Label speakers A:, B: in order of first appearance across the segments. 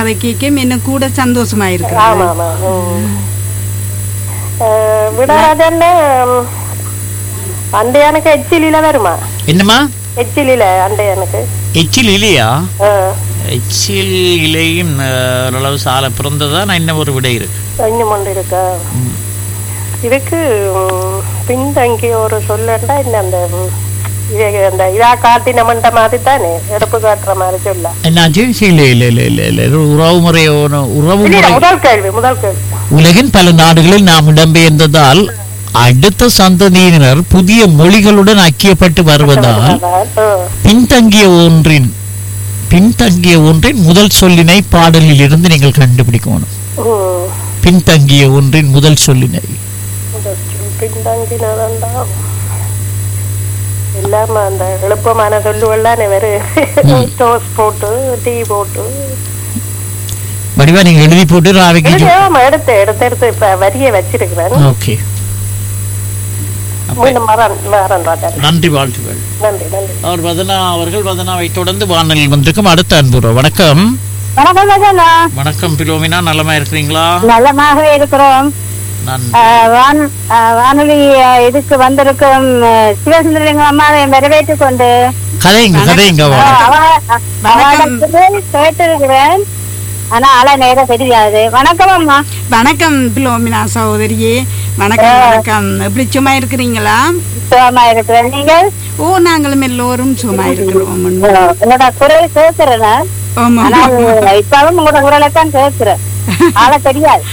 A: கதை கேட்கும் இன்னும் கூட சந்தோஷமா இருக்கு
B: ஆமா ஆமா ம். அஹ், விடராஜன் அண்டையானுக்கு எச்சிலில வருமா
C: என்னம்மா
B: எச்சிலில அண்டையானுக்கு
C: எச்சில் இல்லையா
B: அஹ்,
C: எச்சில் இலையும் அஹ், ஓரளவு சால பிறந்ததா நான் இன்னும் ஒரு விடை இருக்கு
B: இன்னும் ஒன்று இருக்கா இதுக்கு ம், பின்தங்கிய ஒரு சொல்லண்டா இந்த அந்த ம், இது அந்த இதா காட்டின மண்ட மாதிரி தானே எடுப்பு காட்டுற மாதிரி சொல்ல
C: என்னாச்சு இல்லை இல்லை இல்லை இல்லை இல்லை இது உறவு முறையோ உறவு
B: இல்ல,
C: முறை
B: முதல் கேள்வி முதல் கேள்வி
C: உலகின் பல நாடுகளில் நாம் இடம்பெயர்ந்ததால் அடுத்த சந்ததியினர் புதிய மொழிகளுடன் ஐக்கியப்பட்டு வருவதால்
B: அஹ்,
C: பின்தங்கிய ஒன்றின் பின்தங்கிய ஒன்றின் முதல் சொல்லினை பாடலில் இருந்து நீங்கள் கண்டுபிடிக்கணும்
B: ம்.
C: பின்தங்கிய ஒன்றின் முதல் சொல்லினை
B: முதல் சொல் பின்தங்கினதண்டா எல்லாம் அந்த எளுப்பமான சொல்லுவெல்லாம் வரும் டோஸ் போட்டு டீ போட்டு
C: வடிவா நீங்க எழுதி போட்டு ராவிக்கு
B: எழுதி, ஆமா, எடுத்து எடுத்து எடுத்து இப்ப வரிய வச்சிருக்கிறேன்
C: ஓகே
B: மீண்டும் வரேன் வரேன் ராஜா
C: நன்றி வாழ்த்துக்கள்
B: நன்றி நன்றி
C: அவர் வதனா அவர்கள் வதனாவை தொடர்ந்து வானலில் வந்திருக்கும் அடுத்த அன்புறோம் வணக்கம்
D: வணக்கம் ராஜாண்ணா
C: வணக்கம் பிலோமினா நலமா இருக்கிறீங்களா
D: நலமாக இருக்கிறோம்
C: நான்
D: ஆஹ் வான் ஆஹ் வானொலி ஆஹ் இதுக்கு வந்திருக்கும் ஆஹ் சிவசுந்தரலிங்கம் அம்மாவை வரவேற்றுக் கொண்டு
C: கதைங்க கதைங்க வா.
D: ஆஹ் அவ-
A: வணக்கம்.
D: அவளுக்கு கேட்டிருக்கிறேன் ஆனா ஆள நேரம் தெரியாது வணக்கம் அம்மா
A: வணக்கம் பிலோமினா சகோதரியே வணக்கம் வணக்கம் எப்படி சும்மா இருக்கிறீங்களா
D: சுகமா இருக்கிறேன் நீங்கள்
A: ஓ நாங்களும் எல்லோரும் சும்மா இருக்கிறோம்
D: ஆஹ் உங்களோட குரல் கேட்கிறேன்
A: ஆமா
D: ஆனால் இப்பவும் உங்களோட குரலை தான் கேட்கிறேன் ஆள தெரியாது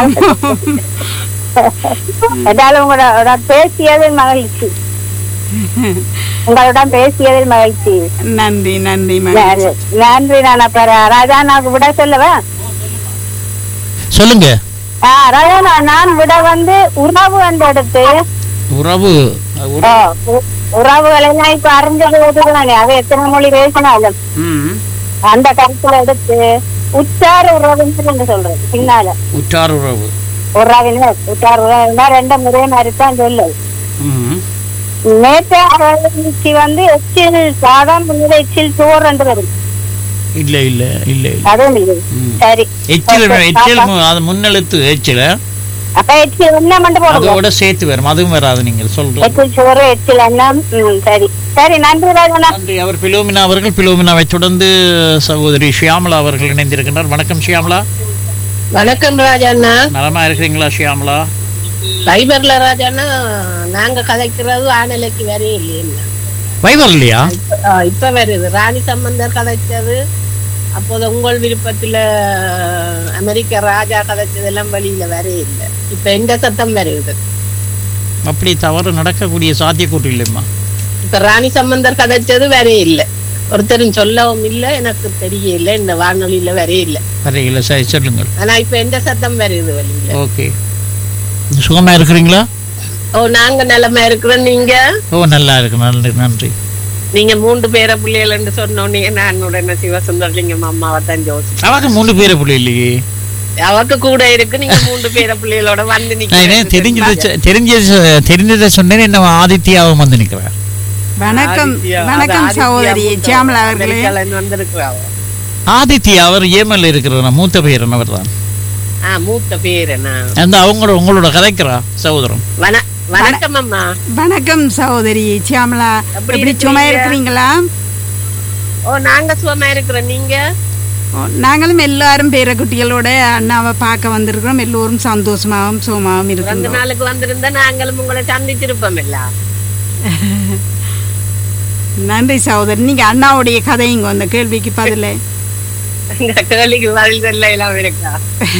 D: என்றாலும் உங்களோட பேசியதில் மகிழ்ச்சி உங்களுடன் பேசியதில் மகிழ்ச்சி
A: நன்றி நன்றி மகிழ்ச்சி.
D: நன்றி நன்றி நான் அப்ப ராஜா நான் விட சொல்லவா
C: சொல்லுங்க
D: ஆ, ராஜா நான் நான் விட வந்து உறவு அந்த எடுத்து
C: உறவு உற-
D: ஆ, உ- உறவுகளை எல்லாம் இப்ப அறிஞ்சது தானே அது எத்தனை மொழி பேசினாலும்
C: ம்.
D: அந்த கருத்துல எடுத்து உச்சார உறவுன்னு சொல்றது பின்னால
C: உற்றார் உறவு
D: உறவினர் உச்சார உறவினா ரெண்டு முறை மாதிரி தான் சொல்லுது
C: ம்.
D: நேற்று வந்து எச்சில் சாதம் முன்னிலை எச்சில் சோறு என்று வரும்
C: இல்ல இல்ல இல்ல இல்ல
D: அதுவும் இல்லை
C: ம்.
D: சரி
C: எச்சில் எச்சில் மு- அது முன்னெழுத்து எச்சில
D: அப்ப எச்சில் என்ன மட்டும் போடுங்க
C: அதோட சேர்த்து வரும் அதுவும் வராது நீங்கள் சொல்றது
D: எச்சில் சோறு எச்சில் எண்ணம் ம், சரி சரி நன்றி ராஜனா
C: நன்றி அவர் பிலோமினா அவர்கள் பிலோமினாவை தொடர்ந்து சகோதரி ஷியாமலா அவர்கள் இணைந்திருக்கின்றார் வணக்கம் ஷியாமலா
E: வணக்கம் ராஜண்ணா
C: நலமா இருக்கிறீங்களா ஷியாமலா
E: ஃபைபர்ல ராஜண்ணா நாங்க கதைக்கிறது வானிலைக்கு வரே இல்லையா
C: வைவர் இல்லையா
E: இப்ப வருது ராணி சம்பந்தர் கதைச்சது அப்போது உங்கள் விருப்பத்துல அமெரிக்க ராஜா கதைச்சது எல்லாம் வழியில வரே இல்லை இப்ப எந்த சத்தம் வருது
C: அப்படி தவறு நடக்கக்கூடிய சாத்தியக்கூறு இல்லைம்மா
E: இப்ப ராணி சம்பந்தர் கதைச்சது வரே இல்லை ஒருத்தரும் சொல்லவும் இல்லை எனக்கு தெரியல இந்த வானொலியில வரே இல்லை
C: வரையில சரி சொல்லுங்கள்
E: ஆனா இப்ப எந்த சத்தம் வருது வழியில
C: ஓகே சுகமா இருக்கிறீங்களா
E: ஓ நாங்க நிலைமை இருக்கிறோம் நீங்க
C: ஓ நல்லா இருக்கு நன்றி நன்றி
E: நீங்க மூன்று பேர பிள்ளைகள் சொன்னோன்னே நான் உடனே சிவசுந்தரலிங்கம் அம்மாவை தான் யோசிச்சேன்
C: அவங்க மூணு பேரை புள்ளி இல்லையே
E: அவக்கு கூட இருக்கு நீங்க மூன்று பேர பிள்ளைகளோட வந்து
C: நான் என்ன தெரிஞ்சது சொ- தெரிஞ்சது தெரிஞ்சதை சொன்னேன் என்ன ஆதித்யாவும் வந்து நிக்கிறேன்
A: வணக்கம் வணக்கம் சகோதரி சியாமலா அவர்களே
E: வந்திருக்கிறாவ
C: ஆதித்யா அவர் ஏமல்ல இருக்கிறவர் மூத்த பேரன் அவர் தான்
E: ஆ மூத்த பேரு நான்
C: அந்த அவங்களோட உங்களோட கதைக்கிறா சகோதரம்
E: வண வணக்கம் அம்மா
A: வணக்கம் சகோதரி சியாமலா
E: எப்படி
A: எப்படி சும்மா
E: இருக்கீங்க?
A: இருக்கிறீங்களா
E: ஓ நாங்க சுகமா இருக்கிறோம் நீங்க
A: ஓ, நாங்களும் எல்லாரும் பேரக்குட்டிகளோட அண்ணாவை பார்க்க வந்திருக்கிறோம் எல்லோரும் சந்தோஷமாவும் சுகமாவும்
E: ரெண்டு
A: இருக்கிறோம்
E: நாளுக்கு வந்திருந்தா நாங்களும் உங்களை சந்திச்சிருப்போம் இல்ல
A: நன்றி சகோதரி நீங்க அண்ணாவுடைய கதைங்க அந்த கேள்விக்கு பதில
E: இந்த கேள்விக்கு பதில் சொல்ல எல்லாம் இருக்கா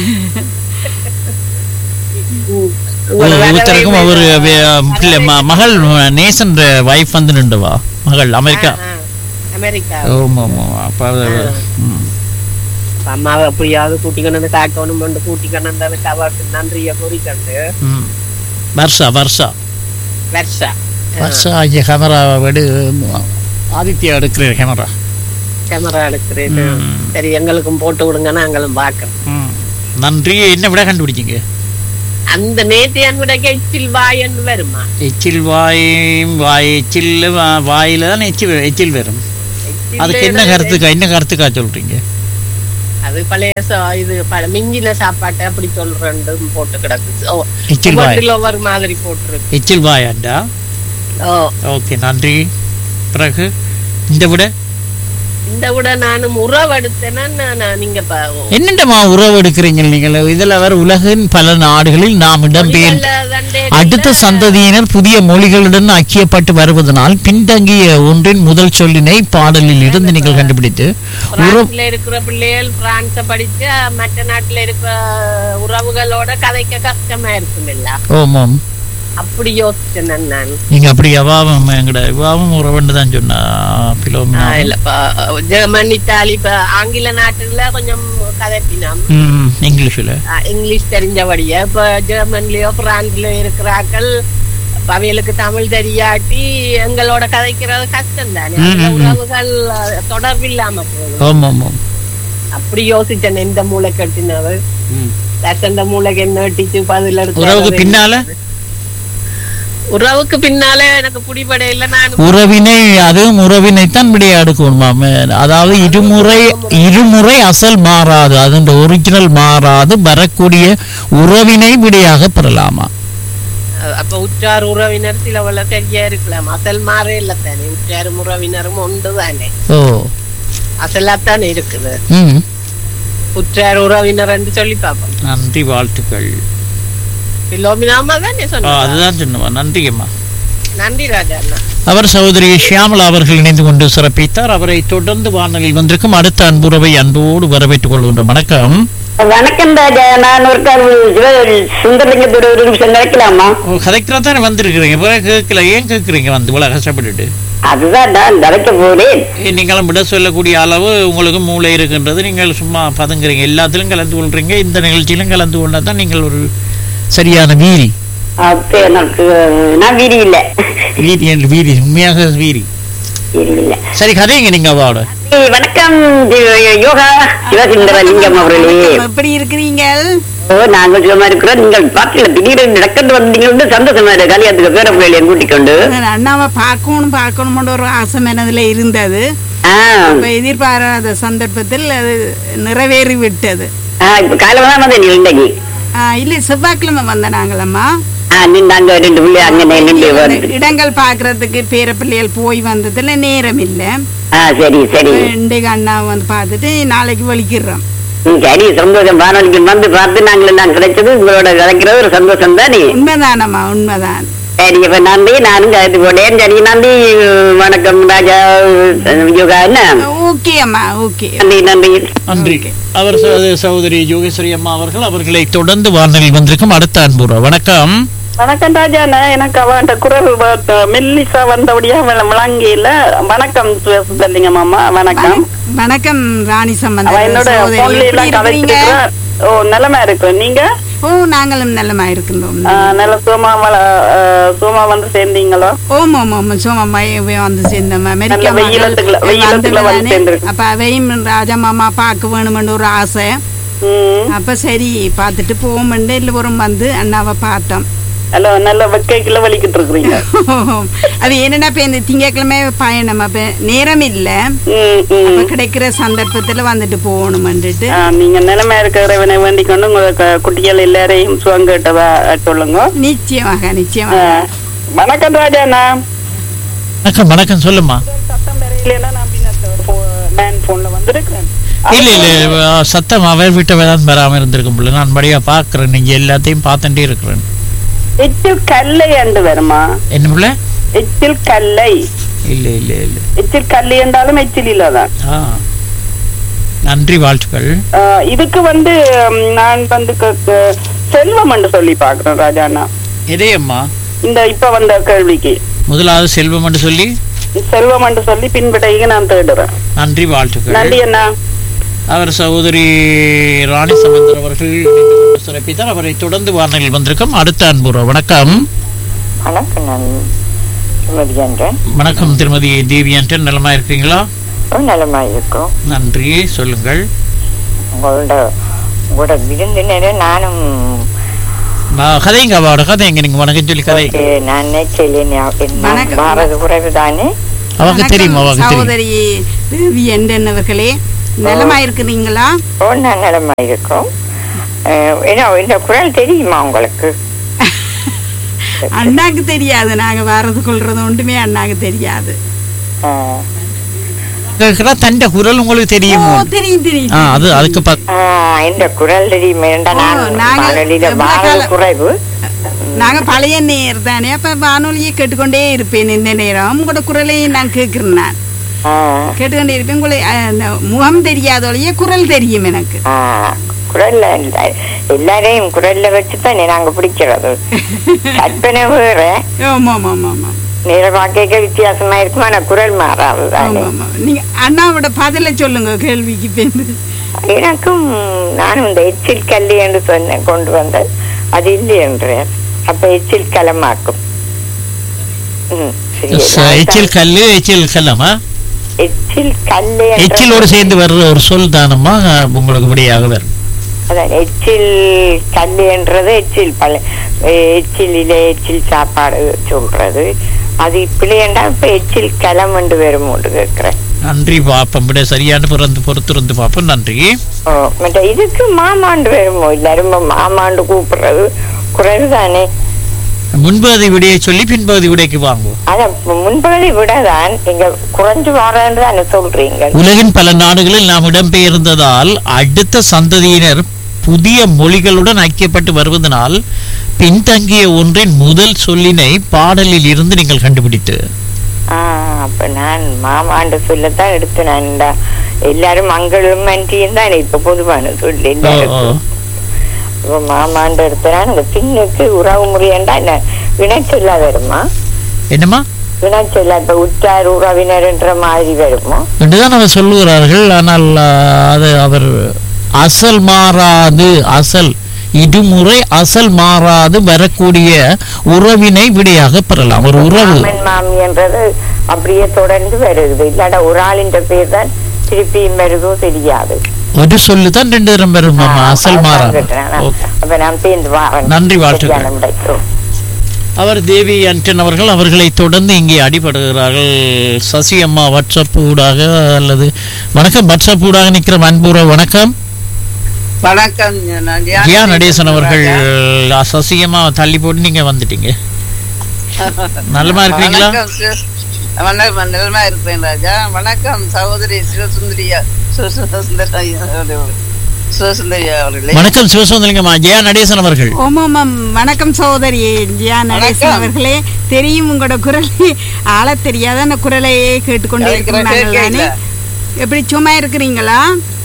E: உங்களை வரவே
C: ஒருத்தருக்கும் அவர் பிள்ளை ம- மகள் நேசன் வைஃப் வந்து நின்றுவா மகள் அமெரிக்கா
E: ஆ, அமெரிக்கா
C: ஆமா ஆமா அப்ப அது- ம்.
E: அம்மாவை எப்படியாவது கூட்டிக்கொண்டு வந்து காக்கணும் கொண்டு கூட்டிக்கொண்டு வந்ததுக்கு அவருக்கு நன்றிய கூறிக்கொண்டு
C: ம். வர்ஷா வர்ஷா
E: வருஷா
C: வர்ஷா இங்கே கேமரா விடு ஆதித்யா எடுக்கிற கேமரா
E: கேமரா எடுக்கிறேன் சரி எங்களுக்கும் போட்டு விடுங்க நாங்களும் பார்க்கறோம்
C: ம். நன்றி என்ன விட கண்டுபிடிச்சிங்க
E: அந்த நேத்தியான் விட எச்சில் வாயன்னு வருமா
C: எச்சில் வாய் வாய் எச்சில் வா- வாயில தான் எச்சில் எச்சில் வரும் அதுக்கு என்ன கருத்துக்கா என்ன கருத்துக்கா சொல்றீங்க
E: அது பழைய சா- இது பல மிஞ்சின சாப்பாட்டை அப்படி சொல்றேன் போட்டு கிடக்கு ஓ,
C: எச்சில் வாய்
E: ஒவ்வொன்றில் ஒவ்வொரு மாதிரி போட்டிருக்கு
C: எச்சில் வாயாண்டா
E: ஓ
C: ஓகே நன்றி பிறகு இந்த விட
E: இந்த விட நானும் உறவெடுத்தேன்னா நான் நீங்க ப- ஓ,
C: என்னண்டமா உறவு எடுக்கிறீங்க நீங்கள் இதுல வேற உலகின் பல நாடுகளில் நாம் இடம்பெயர்
E: மொழிகள்ல தண்டே
C: அடுத்த சந்ததியினர் புதிய மொழிகளுடன் ஐக்கியப்பட்டு வருவதனால் பின்தங்கிய ஒன்றின் முதல் சொல்லினை பாடலில் இருந்து நீங்கள் கண்டுபிடித்து உறவு
E: பிரான்ஸ்ல இருக்கிற பிள்ளைகள் பிரான்ஸ படிச்சு மற்ற நாட்டுல இருக்கிற உறவுகளோட கதைக்க கஷ்டமா இருக்கும் இல்ல
C: ஓமாம்
E: அப்படி யோசிச்சேன் நான்
C: நீங்க அப்படி அவாவும் எங்கட இவாவும் உறவுன்னு தான் சொன்னா பிலோமினா
E: ஆ, இல்ல இப்ப, ஜெர்மன் இத்தாலி இப்ப ஆங்கில நாட்டுல கொஞ்சம் கதைப்பினம்
C: ம் இங்கிலீஷில்
E: ஆ, இங்கிலீஷ் தெரிஞ்சபடியா இப்ப ஜெர்மன்லயோ பிரான்ஸ்லயோ இருக்கிறாக்கள் இப்ப அவைகளுக்கு தமிழ் தெரியாட்டி எங்களோட கதைக்கிறது கஷ்டம் தானே
C: ம்,
E: அந்த
C: ம், ம்.
E: உறவுகள் அஹ், தொடர்பு இல்லாம போகுது
C: ஆமாம் ஆமாம்
E: அப்படி யோசிச்சேன் இந்த மூளை கட்டினது அந்த மூளைக்கு என்ன டீச்சு பதில் எடுத்து
C: உறவுக்கு பின்னால
E: உறவுக்கு பின்னால எனக்கு பிடிபடையில நான்
C: உறவினை அதுவும் உறவினைத்தான் விளையாடுக்கணுமாம் அதாவது இருமுறை இருமுறை அசல் மாறாது அதன் ஒரிஜினல் மாறாது வரக்கூடிய உறவினை விடையாக பெறலாமா
E: அப்ப உற்றார் உறவினர் சிலவள சரியா இருக்கலாம் அசல் மாறே இல்ல தானே உற்றார் உறவினரும் ஒன்று தானே
C: ஓ
E: அசலாத்தானே இருக்குது
C: ம்
E: உற்றார் உறவினர் என்று சொல்லி பார்ப்போம்
C: நன்றி வாழ்த்துக்கள்
E: பிலோமினாமா தானே
C: ஆ,
E: சொன்ன
C: அதுதான் சொன்னவா நன்றி அம்மா
E: நன்றி ராஜா அண்ணா
C: அவர் சகோதரி ஷியாமலா அவர்கள் இணைந்து கொண்டு சிறப்பித்தார் அவரை தொடர்ந்து வானலில் வந்திருக்கும் அடுத்த அன்புறவை அன்போடு வரவேற்றுக் கொள்கின்ற வணக்கம்
D: வணக்கம் ராஜா நான் ஒரு கால் சுந்தரலிங்கத்தோட ஒரு நிமிஷம் கிடைக்கலாமா
C: ஓ கதைக்கிறதா வந்திருக்கிறீங்க இப்போ கேட்கல ஏன் கேட்குறீங்க வந்து இவ்வளோ கஷ்டப்பட்டுட்டு
D: அதுதான் நான் கிடைக்க போறேன்
C: ஏ, நீங்களும் விட சொல்லக்கூடிய அளவு உங்களுக்கு மூளை இருக்கின்றது நீங்கள் சும்மா பதுங்குறீங்க எல்லாத்திலும் கலந்து கொள்றீங்க இந்த நிகழ்ச்சியிலும் கலந்து கொண்டா தான் நீங்கள் ஒரு சரியான வீரி
D: அப்ப எனக்கு நான் வீதி இல்ல
C: வீரி என்று வீரி உண்மையாக வீரி
D: வீதி இல்ல
C: சரி கதைங்க நீங்க அவாவோட
D: ஏய், வணக்கம் தி- யோகா சிவசுந்தர லிங்கம் அவர்களே
A: எப்படி இருக்கிறீங்க
D: ஓ நாங்கள் சுகமா இருக்கிறோம் நீங்கள் பாட்டில திடீர்னு நடக்கண்டு வந்தீங்க சந்தோஷமா இருக்கு கல்யாணத்துக்கு பேர பிள்ளைகளை கூட்டிக் கொண்டு
A: அண்ணாவை பார்க்கணும் பார்க்கணும்னு ஒரு ஆசை மனதில் இருந்தது
D: ஆ
A: இப்ப எதிர்பாராத சந்தர்ப்பத்தில் அது நிறைவேறி விட்டது
D: ஆ, இப்ப காலையில தான் வந்தேன் நீ இன்னைக்கு
A: ஆ, இல்லை செவ்வாய்க்கிழமை வந்த நாங்களம்மா
D: ஆ நின்று அங்க ரெண்டு பிள்ளை அங்க நின்று வருது
A: இடங்கள் பார்க்கறதுக்கு பேர பிள்ளைகள் போய் வந்ததுல நேரம் இல்லை
D: ஆ சரி சரி
A: இன்றைக்கு அண்ணா வந்து பார்த்துட்டு நாளைக்கு வலிக்கிறோம்
D: ம், சரி சந்தோஷம் வானொலிக்கு வந்து பார்த்து நாங்கள் எல்லாம் கிடைச்சது உங்களோட கிடைக்கிறது ஒரு சந்தோஷம் தானே
A: உண்மைதானம்மா உண்மைதான்
D: சரி இப்ப நன்றி நானும் கருத்து போட்டேன் சரி நன்றி வணக்கம் ராஜா யோகா என்ன
A: ஓகே அம்மா ஓகே
D: நன்றி நன்றி
C: நன்றி அவர் ச- சகோதரி யோகேஸ்வரி அம்மா அவர்கள் அவர்களை தொடர்ந்து வானலில் வந்திருக்கும் அடுத்த அன்புறா வணக்கம்
B: வணக்கம் ராஜா நான் எனக்கு அவன் குரல் வ- மெல்லிசா வந்தபடியா விளங்கியில வணக்கம் சுதலிங்க மாமா வணக்கம்
A: வணக்கம் ராணி சம்பந்தம்
B: அவன் என்னோட
A: சகோதரி.
B: போன்ல
A: எப்படி
B: எல்லாம்
A: இருக்கிறீங்க?
B: கதைச்சிருக்கிறேன் ஓ நிலைமை இருக்கு நீங்க
A: ஓ நாங்களும் நல்லமா இருக்கின்றோம்
B: ஆ, நல்ல சுகமா வள- ஆ, சுகமா வந்து சேர்ந்தீங்களோ
A: ஓம் ஓம் ஓம் சோமம்மா வந்து சேர்ந்தோம் அமெரிக்கா
B: நல்ல வெயிலத்துக்குள்ள-
A: மகள்
B: வெயிலத்துக்குள்ள வந்து
A: வந்தவதானே.
B: சேர்ந்திருக்கு.
A: அப்ப அவையும் ராஜா மாமா பார்க்க வேணுமென்று ஒரு ஆசை
B: ம்
A: அப்ப சரி பார்த்துட்டு போவோம்ண்டு எல்லோரும் வந்து அண்ணாவை பார்த்தோம்
B: நல்ல நல்ல வெக்கைக்குள்ள வலிக்கிட்டு இருக்கிறீங்க
A: அது என்னன்னா இப்ப இந்த திங்கட்கிழமை பயணம் அப்ப நேரம் இல்ல
B: ம், ம்.
A: அப்ப கிடைக்கிற சந்தர்ப்பத்துல வந்துட்டு போகணுமென்றுட்டு
B: ஆ, நீங்க நிலைமை இருக்கிறவனை வேண்டிக் கொண்டு உங்க க- குட்டிகள் எல்லாரையும் சுகம் கேட்டதா சொல்லுங்க
A: நிச்சயமாக
B: ஆ,
A: நிச்சயமாக
B: வணக்கம் ராஜாண்ணா
C: வணக்கம் வணக்கம் சொல்லுமா
B: சத்தம் வரையிலன்னா நான் பின்ன லேண்ட் போன்ல வந்திருக்கேன்
C: இல்ல இல்ல அஹ், சத்தம் அவர் விட்ட தான் பெறாம இருந்திருக்கும் போல நான் படியா பாக்குறேன் நீங்க எல்லாத்தையும் பார்த்துட்டே இருக்கிறேன்
B: எச்சில் கல்லை என்று வருமா
C: என்ன பிள்ளை
B: எச்சில் கல்லை
C: இல்ல இல்ல இல்ல
B: எச்சில் கல்லை என்றாலும் எச்சில் இல்லதான்
C: ஆ நன்றி வாழ்த்துக்கள்
B: ஆ, இதுக்கு வந்து ம், நான் வந்து க- க- செல்வம் என்று சொல்லி பாக்குறேன் ராஜாண்ணா
C: இதேம்மா
B: இந்த இப்ப வந்த கேள்விக்கு
C: முதலாவது செல்வம் என்று சொல்லி
B: செல்வம் என்று சொல்லி பின்படைக்கு நான் தேடுறேன்
C: நன்றி வாழ்த்துக்கள்
B: நன்றி அண்ணா
C: அவர் சகோதரி ராணி சம்பந்தர் அவர்கள் இணைந்து கொண்டு சிறப்பித்தார் அவரை தொடர்ந்து வானலில் வந்திருக்கும் அடுத்த அன்புறா வணக்கம்
F: வணக்கம் நான் சுமதி என்றேன்
C: வணக்கம் திருமதி தேவி அன்றன் நலமா இருக்கீங்களா
F: நலமாக இருக்கும்
C: நன்றி சொல்லுங்கள்
F: உங்களோட உங்களோட விருந்தினரை நானும்
C: நான் கதைங்க அவாவோட கதைங்க நீங்க வணக்கம் சொல்லி கதை
F: ஓகே, நான் நினைச்சேன்
A: வணக்கம்.
F: பாரத குறைவு தானே
C: அவங்க
A: வணக்கம்,
C: தெரியும் அவங்க தெரியும்
A: சகோதரி தேவி என்றவர்களே நலமா இருக்கிறீங்களா
F: ஓ நான் நலமா இருக்கும் அஹ், ஏன்னா இந்த குரல் தெரியுமா உங்களுக்கு
A: அண்ணாக்கு தெரியாது நாங்க வர்றது கொள்றது ஒன்றுமே அண்ணாக்கு தெரியாது
F: அஹ்,
C: கேட்கிறா தண்ட குரல் உங்களுக்கு
A: ஓ
C: தெரியுமோ
A: தெரியும் தெரியும்
C: ஆ அது அதுக்கு பக்
F: அஹ், இந்த குரல் தெரியுமா
A: ஓ,
F: நான்
A: நாங்க
F: வானொலியில
A: எவ்வளவு
F: பாரத
A: காலம்?
F: குறைவு
A: நாங்க பழைய நேர் தானே அப்ப வானொலியை கேட்டுக்கொண்டே இருப்பேன் இந்த நேரம் உங்களோட குரலையும் நான் கேட்கிறேன் நான்
F: அஹ்,
A: கேட்டுக்கொண்டே இருப்பேன் உங்களை அஹ், அந்த முகம் தெரியாதொழிய குரல் தெரியும் எனக்கு
F: அஹ், குரல்ல இல்ல. எல்லாரையும் குரல்ல வச்சுதான் நாங்க பிடிக்கிறது கற்பனை வேற
A: ஆமா ஆமா ஆமா ஆமா
F: நேரமா கேட்க வித்தியாசமா இருக்கும் ஆனா குரல் மாறாது தானே
A: ஆமா ஆமா நீங்க அண்ணாவோட பதில சொல்லுங்க கேள்விக்கு பேருந்து
F: எனக்கும் நானும் இந்த எச்சில் கல்லி என்று சொன்னேன் கொண்டு வந்தேன் அது இல்லை என்றார் அப்ப எச்சில் கலமாக்கும் ம், சரி.
C: எச்சில் கல்லு எச்சில் கல்லமா
F: எச்சில் கல்லு என்ற-
C: எச்சிலோடு சேர்ந்து வர்ற ஒரு சொல் தானம்மா உங்களுக்கு இப்படியாக வரும்
F: அதான் எச்சில் கல்லு என்றது எச்சில் பழ எச்சிலிலே எச்சில் சாப்பாடு சொல்றது அது பிள்ளையண்டா இப்ப எச்சில் களம் என்று வரும் ஒன்று கேட்கிறேன்
C: நன்றி பாப்பம் விட சரியான பிறந்து பொறுத்திருந்து பாப்போம் நன்றி
F: ஓ, மற்ற இதுக்கு மாமாண்டு வருமோ எல்லாரும் மாமாண்டு கூப்பிடுறது குறைவு தானே
C: முன்பகுதி விடையை சொல்லி பின்பகுதி விடைக்கு வாங்குவோம்
F: அத முன்பகுதி விடதான் நீங்க குறைஞ்சு வரேன்னு தானே சொல்றீங்க
C: உலகின் பல நாடுகளில் நாம் இடம்பெயர்ந்ததால் அடுத்த சந்ததியினர் புதிய மொழிகளுடன் ஐக்கியப்பட்டு வருவதனால் பின்தங்கிய ஒன்றின் முதல் சொல்லினை பாடலில் இருந்து நீங்கள் கண்டுபிடித்து
F: ஆ, அப்ப நான் மாமாண்டு சொல்லத்தான் எடுத்து நான் எல்லாரும் மங்களும் மன்றியும் தானே இப்ப பொதுவான சொல்லி
C: ஓ, ஓ.
F: எல்லாருக்கும் அப்ப மாமாண்டு எடுத்தனா அந்த பின்னுக்கு உறவு முறையண்டா என்ன வினை சொல்லா வருமா
C: என்னம்மா
F: வினை சொல்லா இப்ப உற்றார் உறவினர்ன்ற மாதிரி வருமோ
C: என்றுதான் அவர் சொல்லுகிறார்கள் ஆனால் ஆ, அது அவர் அசல் மாறாது அசல் இருமுறை அசல் மாறாது வரக்கூடிய உறவினை விடையாக பெறலாம் ஒரு உறவு
F: மாமன் மாமி என்றது அப்படியே தொடர்ந்து வருது இல்லாட ஒரு ஆளின் பேர் தான் திருப்பியும் வருதோ தெரியாது
C: ஒரு சொல்லு தான் ரெண்டு தரம் வரும்
F: ஆ,
C: அசல்
F: அதான்
C: மாறாது
F: கேட்டேன் நான்.
C: ஓகே.
F: அப்ப நான் சேர்ந்து வாரேன்
C: நன்றி, வாழ்த்துக்கள்.
F: சரியான விடை. ஓ.
C: அவர் தேவி அன்டன் அவர்கள் அவர்களை தொடர்ந்து இங்கே அடிபடுகிறார்கள் சசி அம்மா வாட்ஸ்அப் ஊடாக அல்லது வணக்கம் வாட்ஸ்அப் ஊடாக நிற்கிற அன்புற வணக்கம்
G: வணக்கம் நான் தியானம்
C: ஜியா நடேசன் அவர்கள்
G: ராஜா.
C: சசி அம்மா தள்ளி போட்டு நீங்க வந்துட்டீங்க நலமா இருக்கிறீங்களா
G: வணக்கம் சி- வணக்கம் நலமா இருக்கிறேன் ராஜா வணக்கம் சகோதரி சிவசுந்தரியா சிவசுந்தரியா சிவசுந்தரியா அவர்களே
C: வணக்கம் சிவசுந்தலிங்கம்மா ஜெயா நடேசன் அவர்கள்
A: ஓமாம் வணக்கம் சகோதரி ஜியா நடேசன்
G: வணக்கம்.
A: அவர்களே தெரியும் உங்களோட குரலை ஆள தெரியாத அந்த குரலையே கேட்டுக்கொண்டே
G: கேட்கிறேன்,
A: இருக்கிறாங்க
G: கேட்கல.
A: எப்படி சும்மா இருக்கிறீங்களா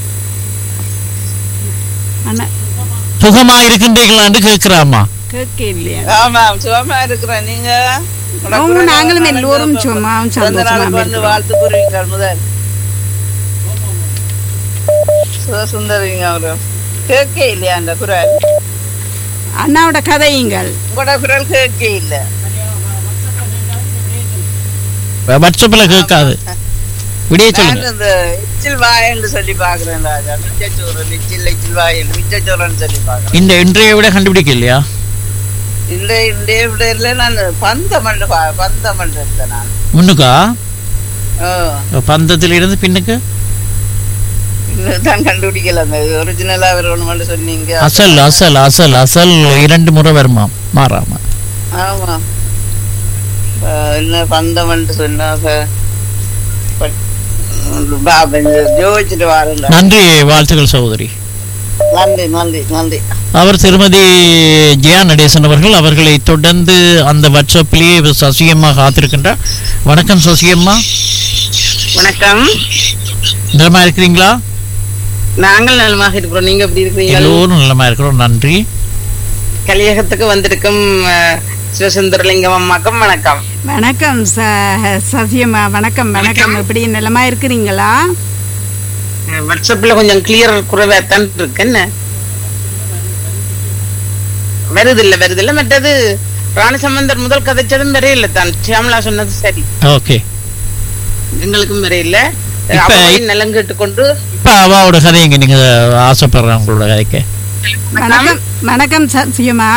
A: அண்ணா
C: சுகமா இருக்கின்றீர்களா என்று கேட்கிறாம்மா
A: கேட்க இல்லையா
G: ஆமா சுகமா இருக்கிறேன் நீங்க உங்களோட
A: ஆமா,
G: குரலை
A: நாங்களும்
G: வணக்கம்
A: எல்லோரும்
G: சொல்றோம்.
A: சும்மாவும்
G: பிறந்த
A: சந்தோஷமா
G: நாளுக்கு வந்து
A: இருக்கிறோம்.
G: வாழ்த்து கூறுவீங்கள் முதல் சிவசுந்தரிங்க அவர்கள் கேட்க இல்லையா அந்த குரல்
A: அண்ணாவோட கதையுங்கள்
G: உங்களோட குரல் கேட்க இல்லை
C: வாட்ஸ்அப்ல கேட்காது விடிய
G: நான்
C: சொல்லுங்க
G: இந்த எச்சில் வாயன்னு சொல்லி பாக்குறேன் ராஜா மிச்சச்சோறு எச்சில் எச்சில் வாயல் மிச்சச்சோறுன்னு சொல்லி பாக்குறேன்
C: இந்த இன்றைய விட கண்டுபிடிக்க இல்லையா
G: இந்த இந்த விடையில நான் பந்தமண்டு பா- பந்தமண்டு எடுத்தேன் நான்
C: முன்னுக்கா
G: ஓ
C: பந்தத்தில் இருந்து பின்னுக்கு
G: இன்னும் தான் கண்டுபிடிக்கல அந்த ஒரிஜினலா வரணும்னு சொன்னீங்க
C: அசல் அசல் அசல் அசல் இரண்டு முறை வருமாம் மாறாம
G: ஆமா அஹ் என்ன பந்தமண்டு சொன்னாங்க பட்- பாபா, இந்த யோசிச்சுட்டு வாருங்க
C: நன்றி வாழ்த்துக்கள் சகோதரி
G: நன்றி நன்றி நன்றி
C: அவர் திருமதி ஜெயா நடேசன் அவர்கள் அவர்களை தொடர்ந்து அந்த வாட்ஸ்அப்லேயே சசியம்மா காத்திருக்கின்றார் வணக்கம் சசியம்மா
G: வணக்கம்
C: நலமா இருக்கிறீங்களா
G: நாங்கள் நலமாக இருக்கிறோம் நீங்க எப்படி இருக்கிறீங்க
C: எல்லோரும் நலமா இருக்கிறோம் நன்றி
G: கலியகத்துக்கு வந்திருக்கும் அஹ், சிவசுந்தரலிங்கம் அம்மாக்கும் வணக்கம்
A: வணக்கம் ச- சசியம்மா வணக்கம் வணக்கம் எப்படி நிலமா இருக்கிறீங்களா
G: அஹ், வாட்ஸ்அப்ல கொஞ்சம் கிளியர் குறைவாத்தான் இருக்கு என்ன வருது இல்ல வருது இல்ல மற்றது ராணி சம்பந்தர் முதல் கதைச்சதும் வரையில தான் சியாமலா சொன்னது சரி
C: ஓகே
G: எங்களுக்கும் வரையில
C: இப்ப-
G: அவளையும் நலம் கேட்டுக்கொண்டு
C: இப்போ அவாவோட கதைங்க நீங்க ஆசைப்படுறேன் உங்களோட கதைக்கு
A: வணக்கம் வணக்கம் சசியம்மா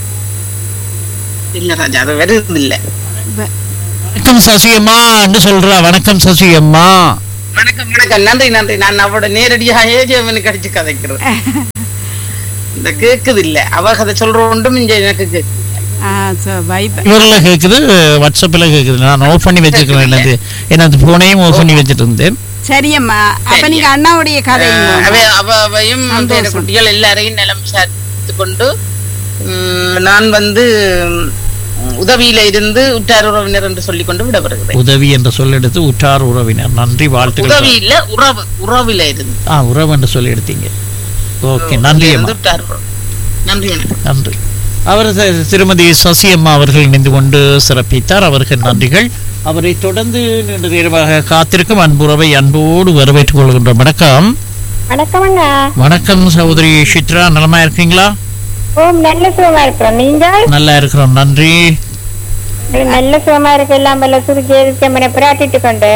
G: இல்ல ராஜா அது வருது இல்ல
A: வ-
C: வணக்கம் சசியம்மா என்று சொல்றா வணக்கம் சசியம்மா
G: வணக்கம் வணக்கம் நன்றி நன்றி நான் அவட நேரடியாக ஜெயமனுக்கு அடிச்சு கதைக்கிறேன் இந்த கேக்குது இல்ல அவ கதை சொல்ற ஒன்றும் இங்க எனக்கு கேக்குது
A: ஆ சோ வைப்
C: இவர்ல கேக்குது வாட்ஸ்அப்ல கேக்குது நான் ஆஃப் பண்ணி வச்சிருக்கிறேன் எனது எனது போனையும் ஆஃப் பண்ணி வச்சிட்டு இருந்தேன்
A: சரியம்மா அப்ப நீங்க அண்ணாவுடைய கதை
G: அவ அவ அவையும் பேர குட்டிகள் எல்லாரையும் நிலம் சேர்த்து கொண்டு உம், நான் வந்து உம், உதவியில இருந்து உற்றார் உறவினர் என்று சொல்லிக் கொண்டு விடப்படுகிறேன்
C: உதவி என்ற சொல் எடுத்து உற்றார் உறவினர் நன்றி வாழ்த்துக்கள்
G: உதவி இல்ல உறவு உறவில இருந்து
C: ஆ உறவு என்று சொல்லி எடுத்தீங்க ஓகே நன்றி அம்மா
G: இருந்து உற்றார் உறவு. நன்றி வணக்கம்
C: நன்றி அவர் தி- திருமதி சசியம்மா அவர்கள் இணைந்து கொண்டு சிறப்பித்தார் அவருக்கு நன்றிகள் அவரை தொடர்ந்து நீண்ட நேரமாக காத்திருக்கும் அன்புறவை அன்போடு வரவேற்றுக் கொள்கின்றோம் வணக்கம்
B: வணக்கம் அண்ணா
C: வணக்கம் சகோதரி சித்ரா நலமா இருக்கீங்களா
B: ஓம் நல்ல சுகமா இருக்கிறோம் நீங்கள்
C: நல்லா இருக்கிறோம் நன்றி
B: நல்ல சுகமா இருக்க எல்லாம் வல்ல சுருக்கி இருக்கமனை பிராட்டிட்டு கொண்டு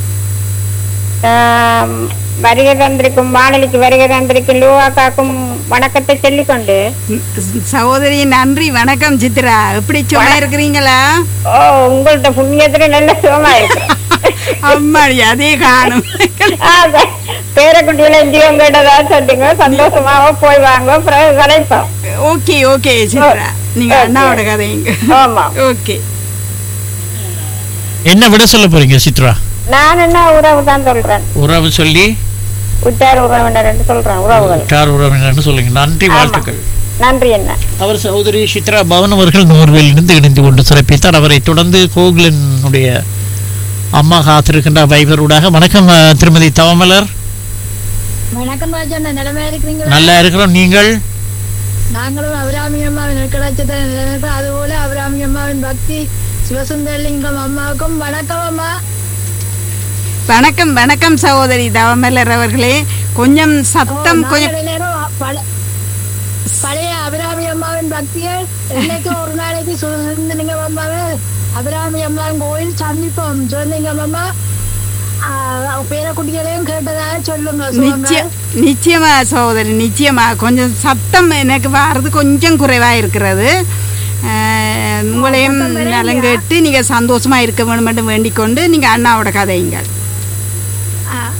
B: ஆம், வருகை தந்திருக்கும் வானொலிக்கு வருகை தந்திருக்கும் லூவாக்காக்கும் வணக்கத்தை சொல்லிக்கொண்டு
A: சகோதரி நன்றி வணக்கம் சித்ரா எப்படி சும்மா இருக்கிறீங்களா
B: ஓ உங்கள்ட்ட புண்ணியத்துல நல்ல சுகமா இருக்கு
A: அம்மாடி அதே காணும்
B: பேரக்குட்டியில ஜீவம் கேட்டதா சொல்லுங்க சந்தோஷமாவோ போய் வாங்க பிறகு கலைப்போம்
A: ஓகே ஓகே சித்ரா நீங்க
B: Okay.
A: அண்ணாவோட கதைங்க
B: ஆமா
A: ஓகே
C: என்ன விட சொல்ல போறீங்க சித்ரா
B: நான் என்ன உறவு தான் சொல்றேன்
C: உறவு சொல்லி
B: உற்றார் உறவினர் சொல்றேன் உறவுகள்
C: உற்றார் உறவினர் சொல்லுங்க நன்றி
B: ஆமா.
C: வாழ்த்துக்கள்
B: நன்றி என்ன
C: அவர் சகோதரி சித்ரா பவன் அவர்கள் நோர்வேலிருந்து இணைந்து கொண்டு சிறப்பித்தார் அவரை தொடர்ந்து கோகுலனுடைய அம்மா காத்திருக்கின்ற வைபரூடாக வணக்கம் அஹ், திருமதி தவமலர்
H: வணக்கம் ராஜா நிலைமையா இருக்கிறீங்களா
C: நல்லா இருக்கிறோம் நீங்கள்
H: நாங்களும் அபிராமி அம்மாவின் கிடைச்சதை நினைக்கிறோம் அதுபோல அபிராமி அம்மாவின் பக்தி சிவசுந்தரலிங்கம் அம்மாவுக்கும் வணக்கம் அம்மா
A: வணக்கம் வணக்கம் சகோதரி தவமலர் அவர்களே கொஞ்சம் சத்தம் கொஞ்சம்
H: நாங்கள் எல்லாரும் பல- பழைய அபிராமி அம்மாவின் பக்தியை இன்னைக்கு ஒரு நாளைக்கு சுந்தரலிங்கம் அம்மாவை அபிராமி அம்மாவின் கோயில் சந்திப்போம் சிவலிங்கம் அம்மா ஆஹ், பேரக்குட்டிகளையும் கேட்டதாக சொல்லுங்க
A: நிச்சயம்
H: சுகங்கள்.
A: நிச்சயமா சகோதரி நிச்சயமா கொஞ்சம் சத்தம் எனக்கு வர்றது கொஞ்சம் குறைவா இருக்கிறது அஹ், உங்களையும் நலம் கேட்டு நீங்க சந்தோஷமா இருக்க வேண்டும் மட்டும் வேண்டிக் கொண்டு நீங்க அண்ணாவோட கதையுங்கள்
H: ஆஹ்,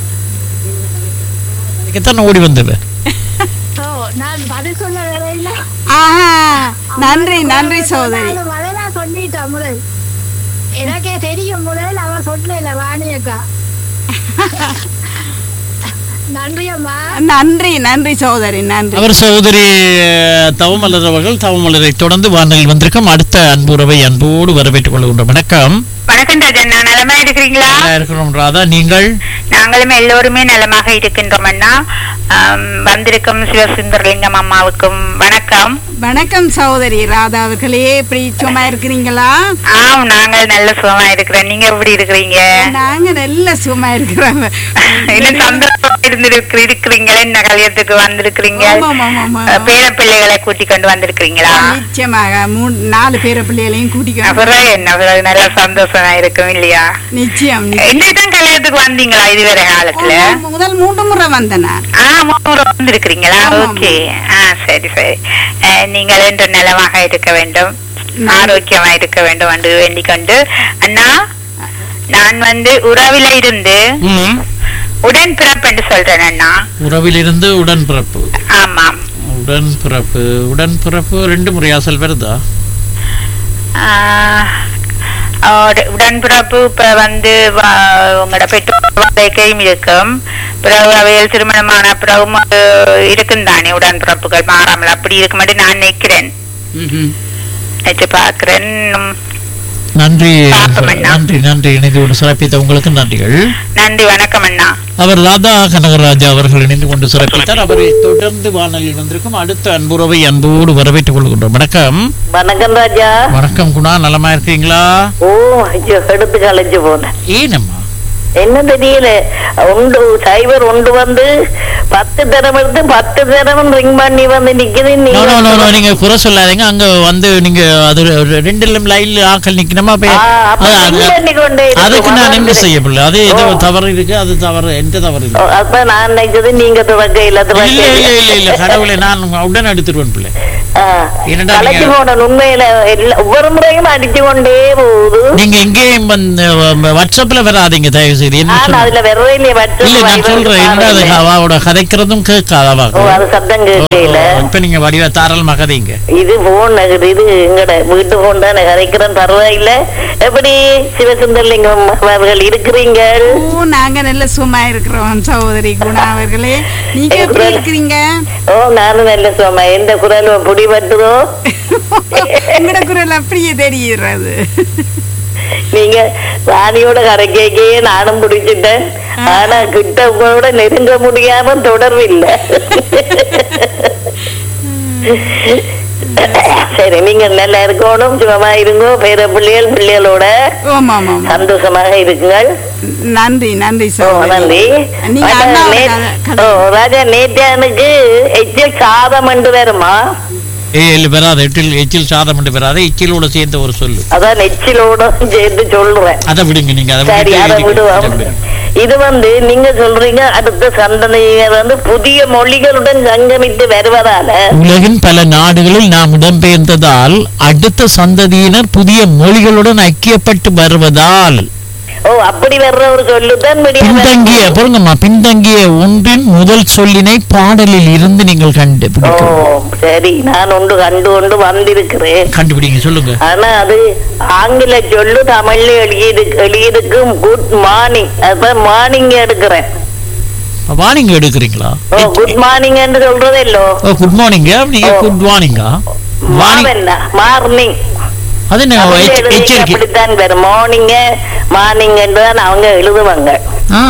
C: தான் ஓடி வந்தது
H: ஓ, நான் பதில் சொல்ல வேலையில்லை
A: ஆஹா நன்றி நன்றி சகோதரி
H: அது முதல்ல சொல்லிட்டேன் முதல் எனக்கே தெரியும் முதல் அவர் சொல்லல வாணி அக்கா நன்றி அம்மா
A: நன்றி நன்றி சகோதரி நன்றி
C: அவர் சகோதரி அஹ், தவமலர் அவர்கள் தவமலரை தொடர்ந்து வானொலியில் வந்திருக்கும் அடுத்த அன்புறவை அன்போடு வரவேற்றுக் கொள்கின்றோம் வணக்கம்
F: வணக்கம் ராஜண்ணா நலமா இருக்கிறீங்களா
C: நல்லா இருக்கிறோம் ராதா நீங்கள்
F: நாங்களும் எல்லோருமே நலமாக இருக்கின்றோம் அண்ணா ஆம், வந்திருக்கும் சிவசுந்தரலிங்கம் அம்மாவுக்கும் வணக்கம்
A: வணக்கம் சகோதரி ராதா அவர்களே எப்படி சும்மா இருக்கிறீங்களா
F: ஆம் நாங்கள் நல்ல சுகமா இருக்கிறோம் நீங்க எப்படி இருக்கிறீங்க
A: நாங்க நல்ல சும்மா இருக்கிறோம்
F: இன்னும் சந்தோஷமா இருந்திருக்கு இருக்கிறீங்களே என்ன கல்யாணத்துக்கு வந்திருக்கிறீங்க
A: ஆமா, ஆமா, ஆமா, ஆமா.
F: பேர பிள்ளைகளை கூட்டி கொண்டு வந்திருக்கிறீங்களா
A: நிச்சயமாக மூணு நாலு பேர பிள்ளைகளையும் கூட்டிக்கணும்
F: அப்புறம் என்ன அப்புறம் நல்ல சந்தோஷமா இருக்கும் இல்லையா
A: நிச்சயம் நிச்சயம்.
F: என்னதான் கல்யாணத்துக்கு வந்தீங்களா இதுவரை காலத்துல
A: ஆமா, முதல் மூன்று முறை வந்தேன் நான்
F: ஆ மூணு வந்திருக்கிறீங்களா
A: ஆமா,
F: ஓகே ஆ சரி சரி அஹ், நீங்கள் என்று நலமாக இருக்க வேண்டும் ஆரோக்கியமா இருக்க வேண்டும் என்று வேண்டிக் கொண்டு அண்ணா நான் வந்து உறவில இருந்து
C: ம்.
F: உடன் பிறப்பு என்று சொல்றேன் அண்ணா
C: உறவிலிருந்து உடன்பிறப்பு
F: ஆமாம்
C: உடன்பிறப்பு உடன்பிறப்பு ரெண்டு முறை அசல் வருதா
F: ஆஹ், ஒரு உடன்பிறப்பு இப்ப வந்து வ- உங்களோட பெற்றோர் இருக்கும் பிறகு அவையில் திருமணமான பிறகும் அஹ், இருக்கும் தானே உடன்பிறப்புகள் மாறாமல் அப்படி இருக்கும் மட்டும் நான் நினைக்கிறேன் நினைச்சு பாக்குறேன் உம்,
C: நன்றி
F: பார்ப்போம் அண்ணா.
C: நன்றி நன்றி இணைந்து கொண்டு சிறப்பித்த உங்களுக்கு நன்றிகள்
F: நன்றி வணக்கம் அண்ணா
C: அவர் ராதா கனகராஜா அவர்கள் இணைந்து கொண்டு சிறப்பித்தார் அவரை தொடர்ந்து வானொலியில் வந்திருக்கும் அடுத்த அன்புறவை அன்போடு வரவேற்றுக் கொள்கின்றோம் வணக்கம்
D: வணக்கம் ராஜா
C: வணக்கம் குணா நலமா இருக்கீங்களா
D: ஓ ஐயோ எடுத்து கலைஞ்சு போனேன்
C: ஏனம்மா
D: என்ன தெரியல உண்டு சைபர் உண்டு வந்து பத்து தரம் எடுத்து பத்து தரம் ரிங் பண்ணி வந்து நிக்குது நீ
C: நோ நோ நோ நோ நீங்க குறை சொல்லாதீங்க அங்க வந்து நீங்க அது ஒரு ரெண்டு லைன்ல ஆக்கள் நிக்கணுமா அப்ப
D: ஆ, அப்ப
C: அது- அது-
D: ring பண்ணி கொண்டே இருக்கு.
C: அதுக்கு நான் என்ன
D: வளர்ந்து-
C: செய்யப்படல அது ஏதோ
D: ஓ.
C: தவறு இருக்கு அது தவறு எந்த தவறு
D: ஓ,
C: இல்லை
D: அப்ப நான் நினைச்சது நீங்க துவக்க இல்ல
C: இல்ல
D: துவக்க
C: இல்ல இல்ல இல்ல
D: இல்ல
C: கடவுளை நான் உடனே எடுத்துருவேன் பிள்ளை
D: ஆ,
C: என்னடா
D: கலைச்சு
C: நீங்க-
D: போனேன் உண்மையில எல்லா- ஒவ்வொரு முறையும் அடிச்சு கொண்டே போகுது
C: நீங்க எங்கேயும் வந்து வாட்ஸ்அப்ல வராதீங்க தயவு செய்தி என்ன
D: ஆனா
C: சொல்ல
D: அதுல வெறும் வச்சு
C: இல்ல நான் சொல்றேன் என்ன அது அவாவோட கதைக்கிறதும் கேட்காதவா
D: ஓ அது சத்தம் கேட்கல
C: இப்ப நீங்க வடிவ தாராளமா கதைங்க
D: இது போன் இது எங்கட வீட்டு போன் தானே கதைக்கிறேன் பரவாயில்ல எப்படி சிவசுந்தரலிங்கம் அவர்கள் இருக்கிறீங்க
A: ஓ நாங்க நல்ல சும்மா இருக்கிறோம் சகோதரி குணா அவர்களே நீங்க எப்படி இருக்கிறீங்க
D: ஓ நானும் நல்ல சும்மா எந்த குரல் பிடிபட்டுதோ
A: உங்களோட குரல் அப்படியே தெரிகிறது
D: நீங்க ராணியோட கரைக்கே நானும் பிடிச்சிட்டேன் ஆனா கிட்ட கூட நெருங்க முடியாம தொடர்பில்லை சரி நீங்க நல்லா இருக்கணும் சுகமா இருங்க பேர பிள்ளைகள் பிள்ளைகளோட
A: ஆமா ஆமா ஆமா.
D: சந்தோஷமாக இருக்குங்கள்
A: நன்றி நன்றி
D: ஓ,
A: சகோதரி
D: நன்றி
A: நீங்க
D: ஆனா,
A: அண்ணாவோட
D: நே-
A: கதை-
D: ஓ,
A: கதை
D: ராஜா நேற்றானுக்கு எச்சில் சாதம் என்று வருமா
C: ஏ இல்ல வராது எட்டில் எச்சில் சாதம் என்று வராது எச்சிலோட சேர்ந்த ஒரு சொல்லு
D: அதான் எச்சிலோட சேர்த்து சொல்றேன்
C: அதை விடுங்க நீங்க அதை
D: சரி அதை
C: விட்டுட்டு
D: விடுவோம்
C: இதுக்கு
D: இது வந்து நீங்க சொல்றீங்க அடுத்த சந்ததியினர் வந்து புதிய மொழிகளுடன் சங்கமித்து வருவதால
C: உலகின் பல நாடுகளில் நாம் இடம்பெயர்ந்ததால் அடுத்த சந்ததியினர் புதிய மொழிகளுடன் ஐக்கியப்பட்டு வருவதால்
D: ஓ அப்படி வர்ற ஒரு சொல்லுதான்
C: பின்தங்கிய பொருங்கம்மா பின்தங்கிய ஒன்றின் முதல் சொல்லினை பாடலில் இருந்து நீங்கள்
D: ஓ
C: கண்டுபிடிக்க
D: சரி நான் ஒன்று கண்டு கொண்டு வந்திருக்கிறேன்
C: கண்டுபிடிங்க சொல்லுங்க
D: ஆனா அது ஆங்கில சொல்லு தமிழ்ல எழுதியிரு எழுதியிருக்கும் குட் மார்னிங் அப்ப மார்னிங் எடுக்கிறேன்
C: வார்னிங் எடுக்கிறீங்களா
D: ஓ குட் மார்னிங் என்று சொல்றது இல்லோ
C: ஓ குட் மார்னிங்கா நீங்க
D: ஓ.
C: குட் மார்னிங்கா வார்னிங்
D: மாவென்ன மார்னிங்
C: அது என்ன எச்ச- எச்சரிக்கை
D: அப்படித்தான் வரும் மார்னிங் மார்னிங் என்றுதான் அவங்க எழுதுவாங்க
C: ஆ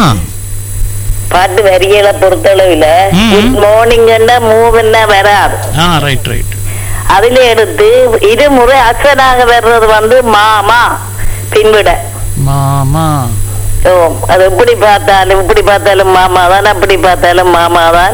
D: பாட்டு வரிகளை பொறுத்தளவுல
C: ம்.
D: குட் மார்னிங் மூவ் வராது
C: ஆ ரைட் ரைட்
D: அதுல எடுத்து இருமுறை அசனாக வர்றது வந்து மாமா பின்விட
C: மாமா
D: ஓ அது எப்படி பார்த்தாலும் இப்படி பார்த்தாலும் மாமா தான் அப்படி பார்த்தாலும் மாமா தான்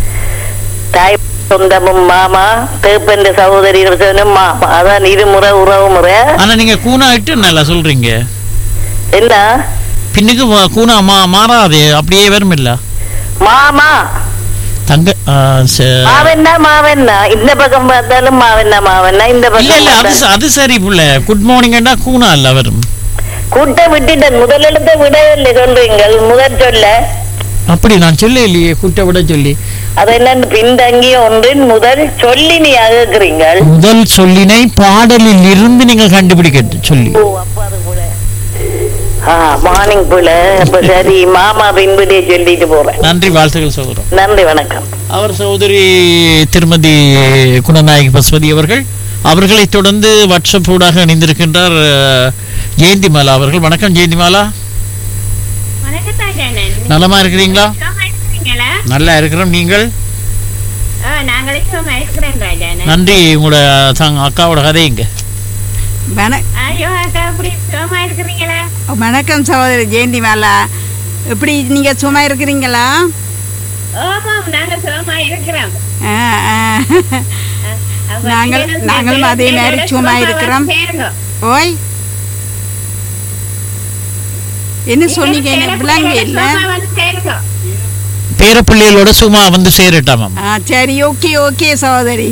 D: தாய் சொந்தமும் மாமா தேப்பந்த சகோதரி மாமா அதான் இருமுறை உறவு முறை
C: ஆனா நீங்க கூனா இட்டு நல்லா சொல்றீங்க
D: என்ன
C: பின்னுக்கு வ- கூனா மா மாறாது அப்படியே வரும் இல்ல
D: மாமா
C: தங்க ஆ, ச-
D: மாவென்னா மாவென்னா இந்த பக்கம் பார்த்தாலும் மாவென்னா மாவென்னா இந்த
C: இல்ல
D: பக்கம்
C: இல்ல அது
D: பார்த்தா-
C: ச- அது சரி புள்ள குட் மார்னிங்டா கூனா இல்ல வரும்
D: கூட்ட விட்டுட்டேன் முதல் எழுத்த விடவில்லை சொல்றீங்கள் முதல் சொல்ல
C: அப்படி நான் சொல்ல இல்லையே கூட்ட விட சொல்லி
D: அது என்னன்னு பின்தங்கிய ஒன்றின் முதல் சொல்லி நீ அகக்குறீங்கள்
C: முதல் சொல்லினை பாடலில் இருந்து நீங்க கண்டுபிடிக்க சொல்லி
D: ஓ அப்ப அது கூட ஆ மார்னிங் போல அப்ப சரி மாமா பின்பிடியே சொல்லிட்டு போறேன்
C: நன்றி வாழ்த்துக்கள் சகோதரம்
D: நன்றி வணக்கம்
C: அவர் சகோதரி திருமதி குணநாயகி பசுபதி அவர்கள் அவர்களை தொடர்ந்து வாட்ஸ்அப் ஊடாக இணைந்திருக்கின்றார் அஹ், ஜெயந்திமாலா அவர்கள் வணக்கம் ஜெயந்திமாலா
F: வணக்கம் ராஜானன்
C: நலமா இருக்கிறீங்களா
F: சுகமா இருக்கிறீங்களா
C: நல்லா இருக்கிறோம் நீங்கள்
F: ஆ, நாங்களே சுகமா இருக்கிறேன் ராஜானன்
C: நன்றி உங்களோட தங்க அக்காவோட கதைங்க
A: வண
F: ஐயோ அக்கா அப்படி சுகமா இருக்கிறீங்களா
A: வணக்கம் சகோதரி ஜெயந்தி மாலா எப்படி நீங்க சும்மா இருக்கிறீங்களா
F: ஆமாம் நாங்க சுகமா இருக்கிறோம்
A: ஆ, ஆ.
F: அப்ப
A: நாங்கள்-
F: நீங்களும்
A: நாங்களும் அதே
F: சேர்ந்து
A: மாதிரி
F: எங்களோட
A: சும்மா
F: சுகமா
A: இருக்கிறோம்.
F: சேருங்க.
A: ஓய் என்ன சொன்னீங்க
F: நீங்களும்
A: எனக்கு விளங்க
F: எங்களோட
A: இல்ல
F: சுகமா வந்து சேருங்க.
C: பேரப்பிள்ளைகளோட சும்மா வந்து சேரட்டாமாம்
A: ஆ சரி ஓகே ஓகே சகோதரி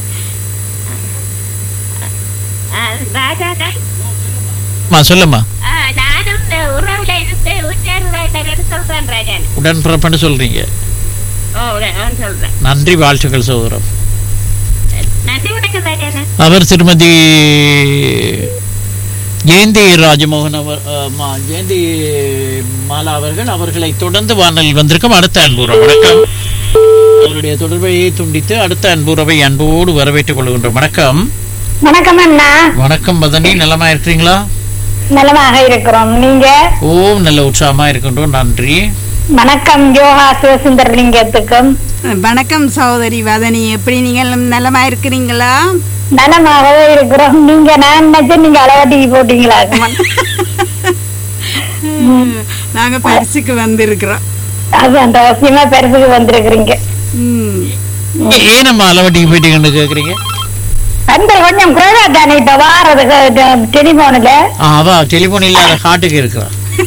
F: ஆ, ராஜாக்கா
C: அம்மா சொல்லுமா
F: ஆ, நானும் இந்த உறவுல இருந்து உச்சார் உறவினர் சொல்றேன் ராஜான்
C: உடன்பிறப்புன்னு சொல்றீங்க
F: ஓ உட- ஆ, சொல்றேன்
C: நன்றி வாழ்த்துக்கள் சகோதரம்
F: நன்றி வணக்கம் ராஜானன்
C: அவர் திருமதி ஜெயந்தி ராஜமோகன் அவர் அஹ், மா- ஜெயந்தி மாலா அவர்கள் அவர்களை தொடர்ந்து வானலில் வந்திருக்கும் அடுத்த அன்புறவு வணக்கம் அவருடைய தொடர்பை துண்டித்து அடுத்த அன்புறவை அன்போடு வரவேற்றுக் கொள்கின்றோம் வணக்கம்
H: வணக்கம் அண்ணா
C: வணக்கம் மதனி நலமா இருக்கிறீங்களா
H: நலமாக இருக்கிறோம் நீங்க
C: ஓம் நல்ல உற்சாகமா இருக்கின்றோம் நன்றி
H: வணக்கம் யோகா சிவசுந்தரலிங்கத்துக்கும்
A: வணக்கம் சகோதரி வதனி எப்படி நீங்கள் நலமா இருக்கிறீங்களா
H: நலமாகவே இருக்கிறோம் நீங்க நான் நினைச்சேன் நீங்க அளவாட்டிக்கு போட்டீங்களா
A: நாங்க பரிசுக்கு வந்திருக்கிறோம்
H: அது அந்த அவசியமா பெருசுக்கு வந்திருக்கிறீங்க
A: ம்.
C: ஏ- ஏனம்மா அளவட்டிக்கு போயிட்டீங்கன்னு கேக்குறீங்க
H: அந்த கொஞ்சம் குறைவா தானே இப்ப வாரதுக்கு டெலிபோன்ல
C: ஆ, அவ டெலிபோன் இல்லாத காட்டுக்கு இருக்கிறா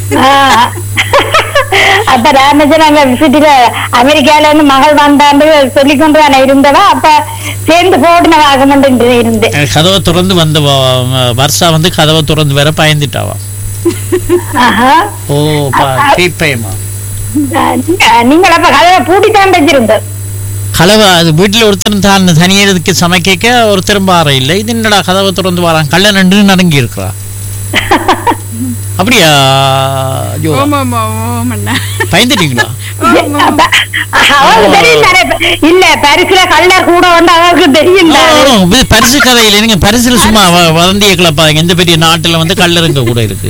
H: அப்ப நான் நினைச்சேன் அங்க விசிட்டில அமெரிக்கால இருந்து மகள் வந்தாண்டு சொல்லி கொண்டு தானே இருந்தவா அப்ப சேர்ந்து போட்டுன வாகமண்டு இருந்தேன்
C: அஹ், கதவை திறந்து வந்த வ- வ- வர்ஷா வந்து கதவை திறந்து வேற பயந்துட்டாவா
H: ஆஹா.
C: ஓ தீப்பயமா
H: அஹ் நீங்கள் அப்ப கதவை பூட்டித்தான் வச்சிருந்தது
C: கலவை அது வீட்டில் ஒருத்தர் தான் தனியதுக்கு சமைக்க ஒருத்தரும் வார இல்லை இது என்னடா கதவை திறந்து வரான் கள்ள நண்டு நடங்கி இருக்கிறா அப்படியா ஐயோ
A: ஓம் ஓம் ஓம் ஓமண்ணா
C: பயந்துட்டீங்களா
H: அப்ப, அவருக்கு தெரியும் தானே. இல்ல பரிசுல கள்ள கூட வந்து அவருக்கு தெரியும்
C: ஆ,
H: தானே.
C: ஆ, இது பரிசு கதையில நீங்க பரிசுல சும்மா வ- வதந்திய கிளப்பாங்க எந்த பெரிய நாட்டுல வந்து கல்லறுங்க கூட இருக்கு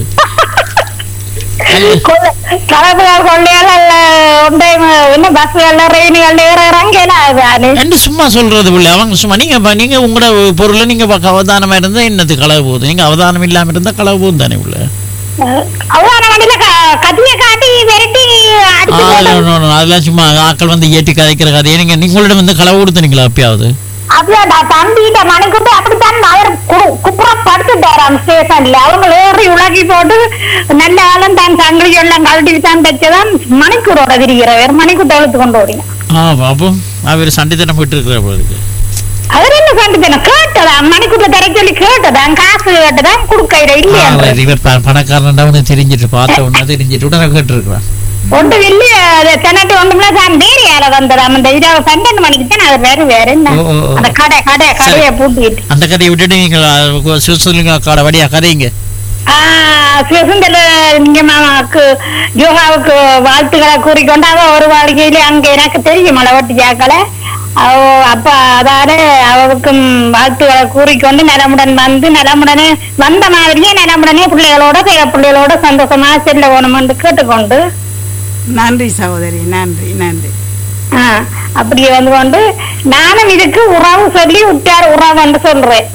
H: கொள்ள- கலப்புகள் கொள்ளையால ஒன்றை என்ன பஸ்கள்ல ரெயின்கள்ல இறங்கல
C: என்று சும்மா சொல்றது பிள்ளை அவங்க சும்மா நீங்க ப- நீங்க உங்களோட பொருளை நீங்க பக்க அவதானமா இருந்தா என்னது களவு போகுது நீங்க அவதானம் இல்லாம இருந்தா களவு போகுது தானே உள்ள
H: அவ்வளவு வண்டியில கத்திய காட்டி விரட்டி அடிச்சு
C: ஆ,
H: போட்டு
C: no, no, no, அதெல்லாம் சும்மா ஆக்கள் வந்து ஏற்றி கதைக்கிற கதையை நீங்க நீங்களிடம் வந்து களவு கொடுத்தீங்களா அப்பயாவது
H: அப்படியே நான் தம்பிகிட்ட மணிக்கூட்டு அப்படித்தான் அவர் கு- குப்புறம் படுத்துட்டாராம் ஸ்டேஷன்ல அவங்க ஏறி உலகி போட்டு நல்ல ஆளும் தான் சங்கிலி எல்லாம் கழட்டி தான் தைச்சதான் மணிக்கூடோட திரிகிறவர் மணிக்கூட்ட எழுத்து கொண்டு ஓடினா
C: ஆ அப்போ அவர் சண்டைத்தனம் போயிட்டு இருக்கிற போல இருக்கு
H: அவர் என்ன கண்டுத்தேன் கேட்டதான் மணிக்கூட்ட தர சொல்லி கேட்டதான் காசு கேட்டதான் கொடுக்கையில
C: ஆ,
H: இல்லையா
C: இவர் ப- பணக்காரன்டா வந்து தெரிஞ்சிட்டு பார்த்த உடனே தெரிஞ்சிட்டு உடனே கேட்டுருக்கிறான்
H: ஒன்று வெள்ளி தென்னாட்டு ஒன்றுல தான் வேறையால வந்ததாம் அந்த இரவு பன்னெண்டு மணிக்கு தான் அவர் வேறு வேற என்ன
C: ஓ, ஓ, ஓ.
H: அந்த கடை கடை கடையை பூட்டிட்டு
C: அந்த கதையை விட்டுட்டு நீங்க சிவசுலிங்க காட வழியா கதைங்க
H: சுதந்திர மாமாவுக்கு யோகாவுக்கு வாழ்த்துக்களை கூறிக்கொண்டு அவ ஒரு வாழ்க்கையில அங்க எனக்கு தெரியும் அளவட்டி ஜாக்களை அவ அப்ப அதால அவருக்கும் வாழ்த்துக்களை கூறிக்கொண்டு நலமுடன் வந்து நலமுடனே வந்த மாதிரியே நலமுடனே பிள்ளைகளோட பேர பிள்ளைகளோட சந்தோஷமா செல்ல வேணும் என்று கேட்டுக்கொண்டு
A: நன்றி சகோதரி நன்றி நன்றி
H: ஆ, அப்படி வந்து கொண்டு நானும் இதுக்கு உறவு சொல்லி உற்றார் உறவு என்று சொல்றேன்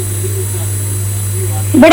H: விட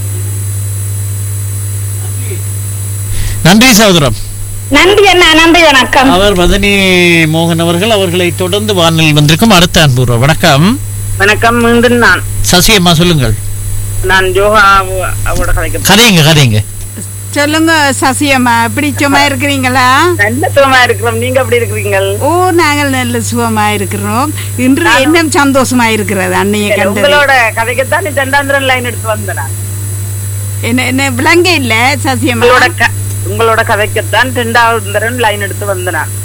C: நன்றி சகோதரம்
H: நன்றி அண்ணா நன்றி வணக்கம்
C: அவர் வதனி மோகன் அவர்கள் அவர்களை தொடர்ந்து வானில் வந்திருக்கும் அடுத்த அன்புறோம் வணக்கம்
G: வணக்கம் மீண்டும் நான்
C: சசியம்மா சொல்லுங்கள்
G: நான் ஜோகா அவரோட கதைக்க
C: கதைங்க கதைங்க
A: சொல்லுங்க சசியம்மா எப்படி சும்மா இருக்கிறீங்களா
G: நல்ல சுகமா இருக்கிறோம் நீங்க எப்படி இருக்கிறீங்கள்
A: ஓ நாங்கள் நல்ல சுகமா இருக்கிறோம் இன்று இன்னும் சந்தோஷமா இருக்கிறது அன்னைய கண்டது
G: உங்களோட கதைக்குத்தான் நீ ரெண்டாந்திரம் லைன் எடுத்து வந்தேன் நான்.
A: என்ன என்ன விளங்க இல்ல சசியம்மா
G: உங்களோட க- உங்களோட கதைக்குத்தான் ரெண்டாவது தரம் லைன் எடுத்து வந்தேன் நான்.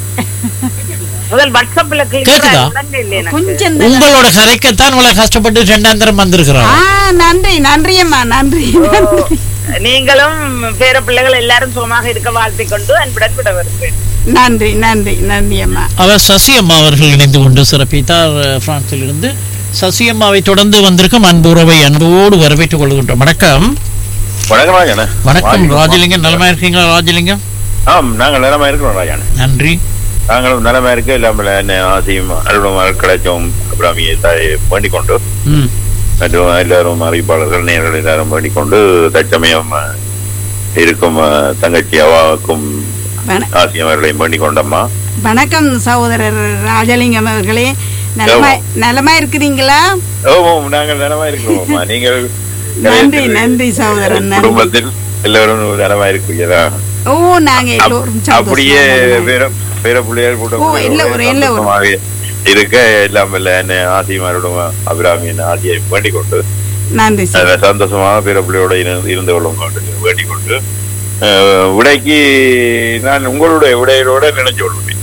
G: முதல் வாட்ஸ்அப்ல
C: கேக்குதா?
G: இல்லை எனக்கு
A: கொஞ்சம் தான்.
C: உங்களோட கதைக்கத்தான் இவ்வளவு கஷ்டப்பட்டு ரெண்டாந்திரம்
A: ஆ
C: வந்திருக்கிறார்
A: நன்றி நன்றி அம்மா நன்றி நன்றி
G: நீங்களும் பேர பிள்ளைகள் எல்லாரும் சுகமாக இருக்க வாழ்த்திக் கொண்டு அன்புடன் விட வருகிறேன்
A: நன்றி நன்றி நன்றி அம்மா
C: அவர் சசியம்மா அவர்கள் இணைந்து கொண்டு சிறப்பித்தார் அஹ், பிரான்சில் இருந்து சசியம்மாவை தொடர்ந்து வந்திருக்கும் அன்பு உறவை அன்போடு வரவேற்றுக் கொள்கின்றோம் வணக்கம்
I: வணக்கம் ராஜாண்ணே
C: வணக்கம்
I: வாங்க.
C: ராஜலிங்கம் நலமா இருக்கீங்களா ராஜலிங்கம்
I: ஆம் நாங்கள் நலமா இருக்கிறோம் ராஜாண்ணே
C: நன்றி
I: நாங்களும் நலமா இருக்க இல்லாமல் என்ன ஆசையும் அலுவலகம் கிடைச்சோம் அபிராமியை தாயை வேண்டிக் கொண்டு
C: ம்
I: மற்றும் எல்லாரும் அறிவிப்பாளர்கள் நேர்கள் எல்லாரும் வேண்டிக் கொண்டு தற்சமயம் அஹ், இருக்கும் அஹ், தங்கச்சி அவாவுக்கும்
A: வண-
I: ஆசியம் அவர்களையும் வேண்டிக் கொண்டம்மா
A: வணக்கம் சகோதரர் ராஜலிங்கம் அவர்களே நலமா நலமா இருக்கிறீங்களா
I: ஓ ஓ, நாங்கள் நலமா இருக்கிறோம்மா நீங்கள்
A: நன்றி நன்றி சகோதரன் நன்றி
I: குடும்பத்தில் எல்லாரும் நலமா இருக்கிறீங்களா
A: ஓ நாங்க எல்லோரும்
I: அப்படியே
A: சந்தோஷமா
I: பேர பேர பிள்ளைகள் கூட்டம்
A: ஓ, இல்ல ஒரு- இல்ல ஒரு-
I: சந்தோஷமாக இருக்க எல்லாம் இல்ல என்ன ஆசியமாரோட அபிராமியின் ஆசியை வேண்டிக் கொண்டு
A: நன்றி சார்
I: அதுல சந்தோஷமாக பிற பிள்ளையோட இருந்து இருந்து கொள்ளும் கொண்டு வேண்டிக் கொண்டு அஹ், விடைக்கு நான் உங்களுடைய விடையோட நினைச்சு கொள்வேன்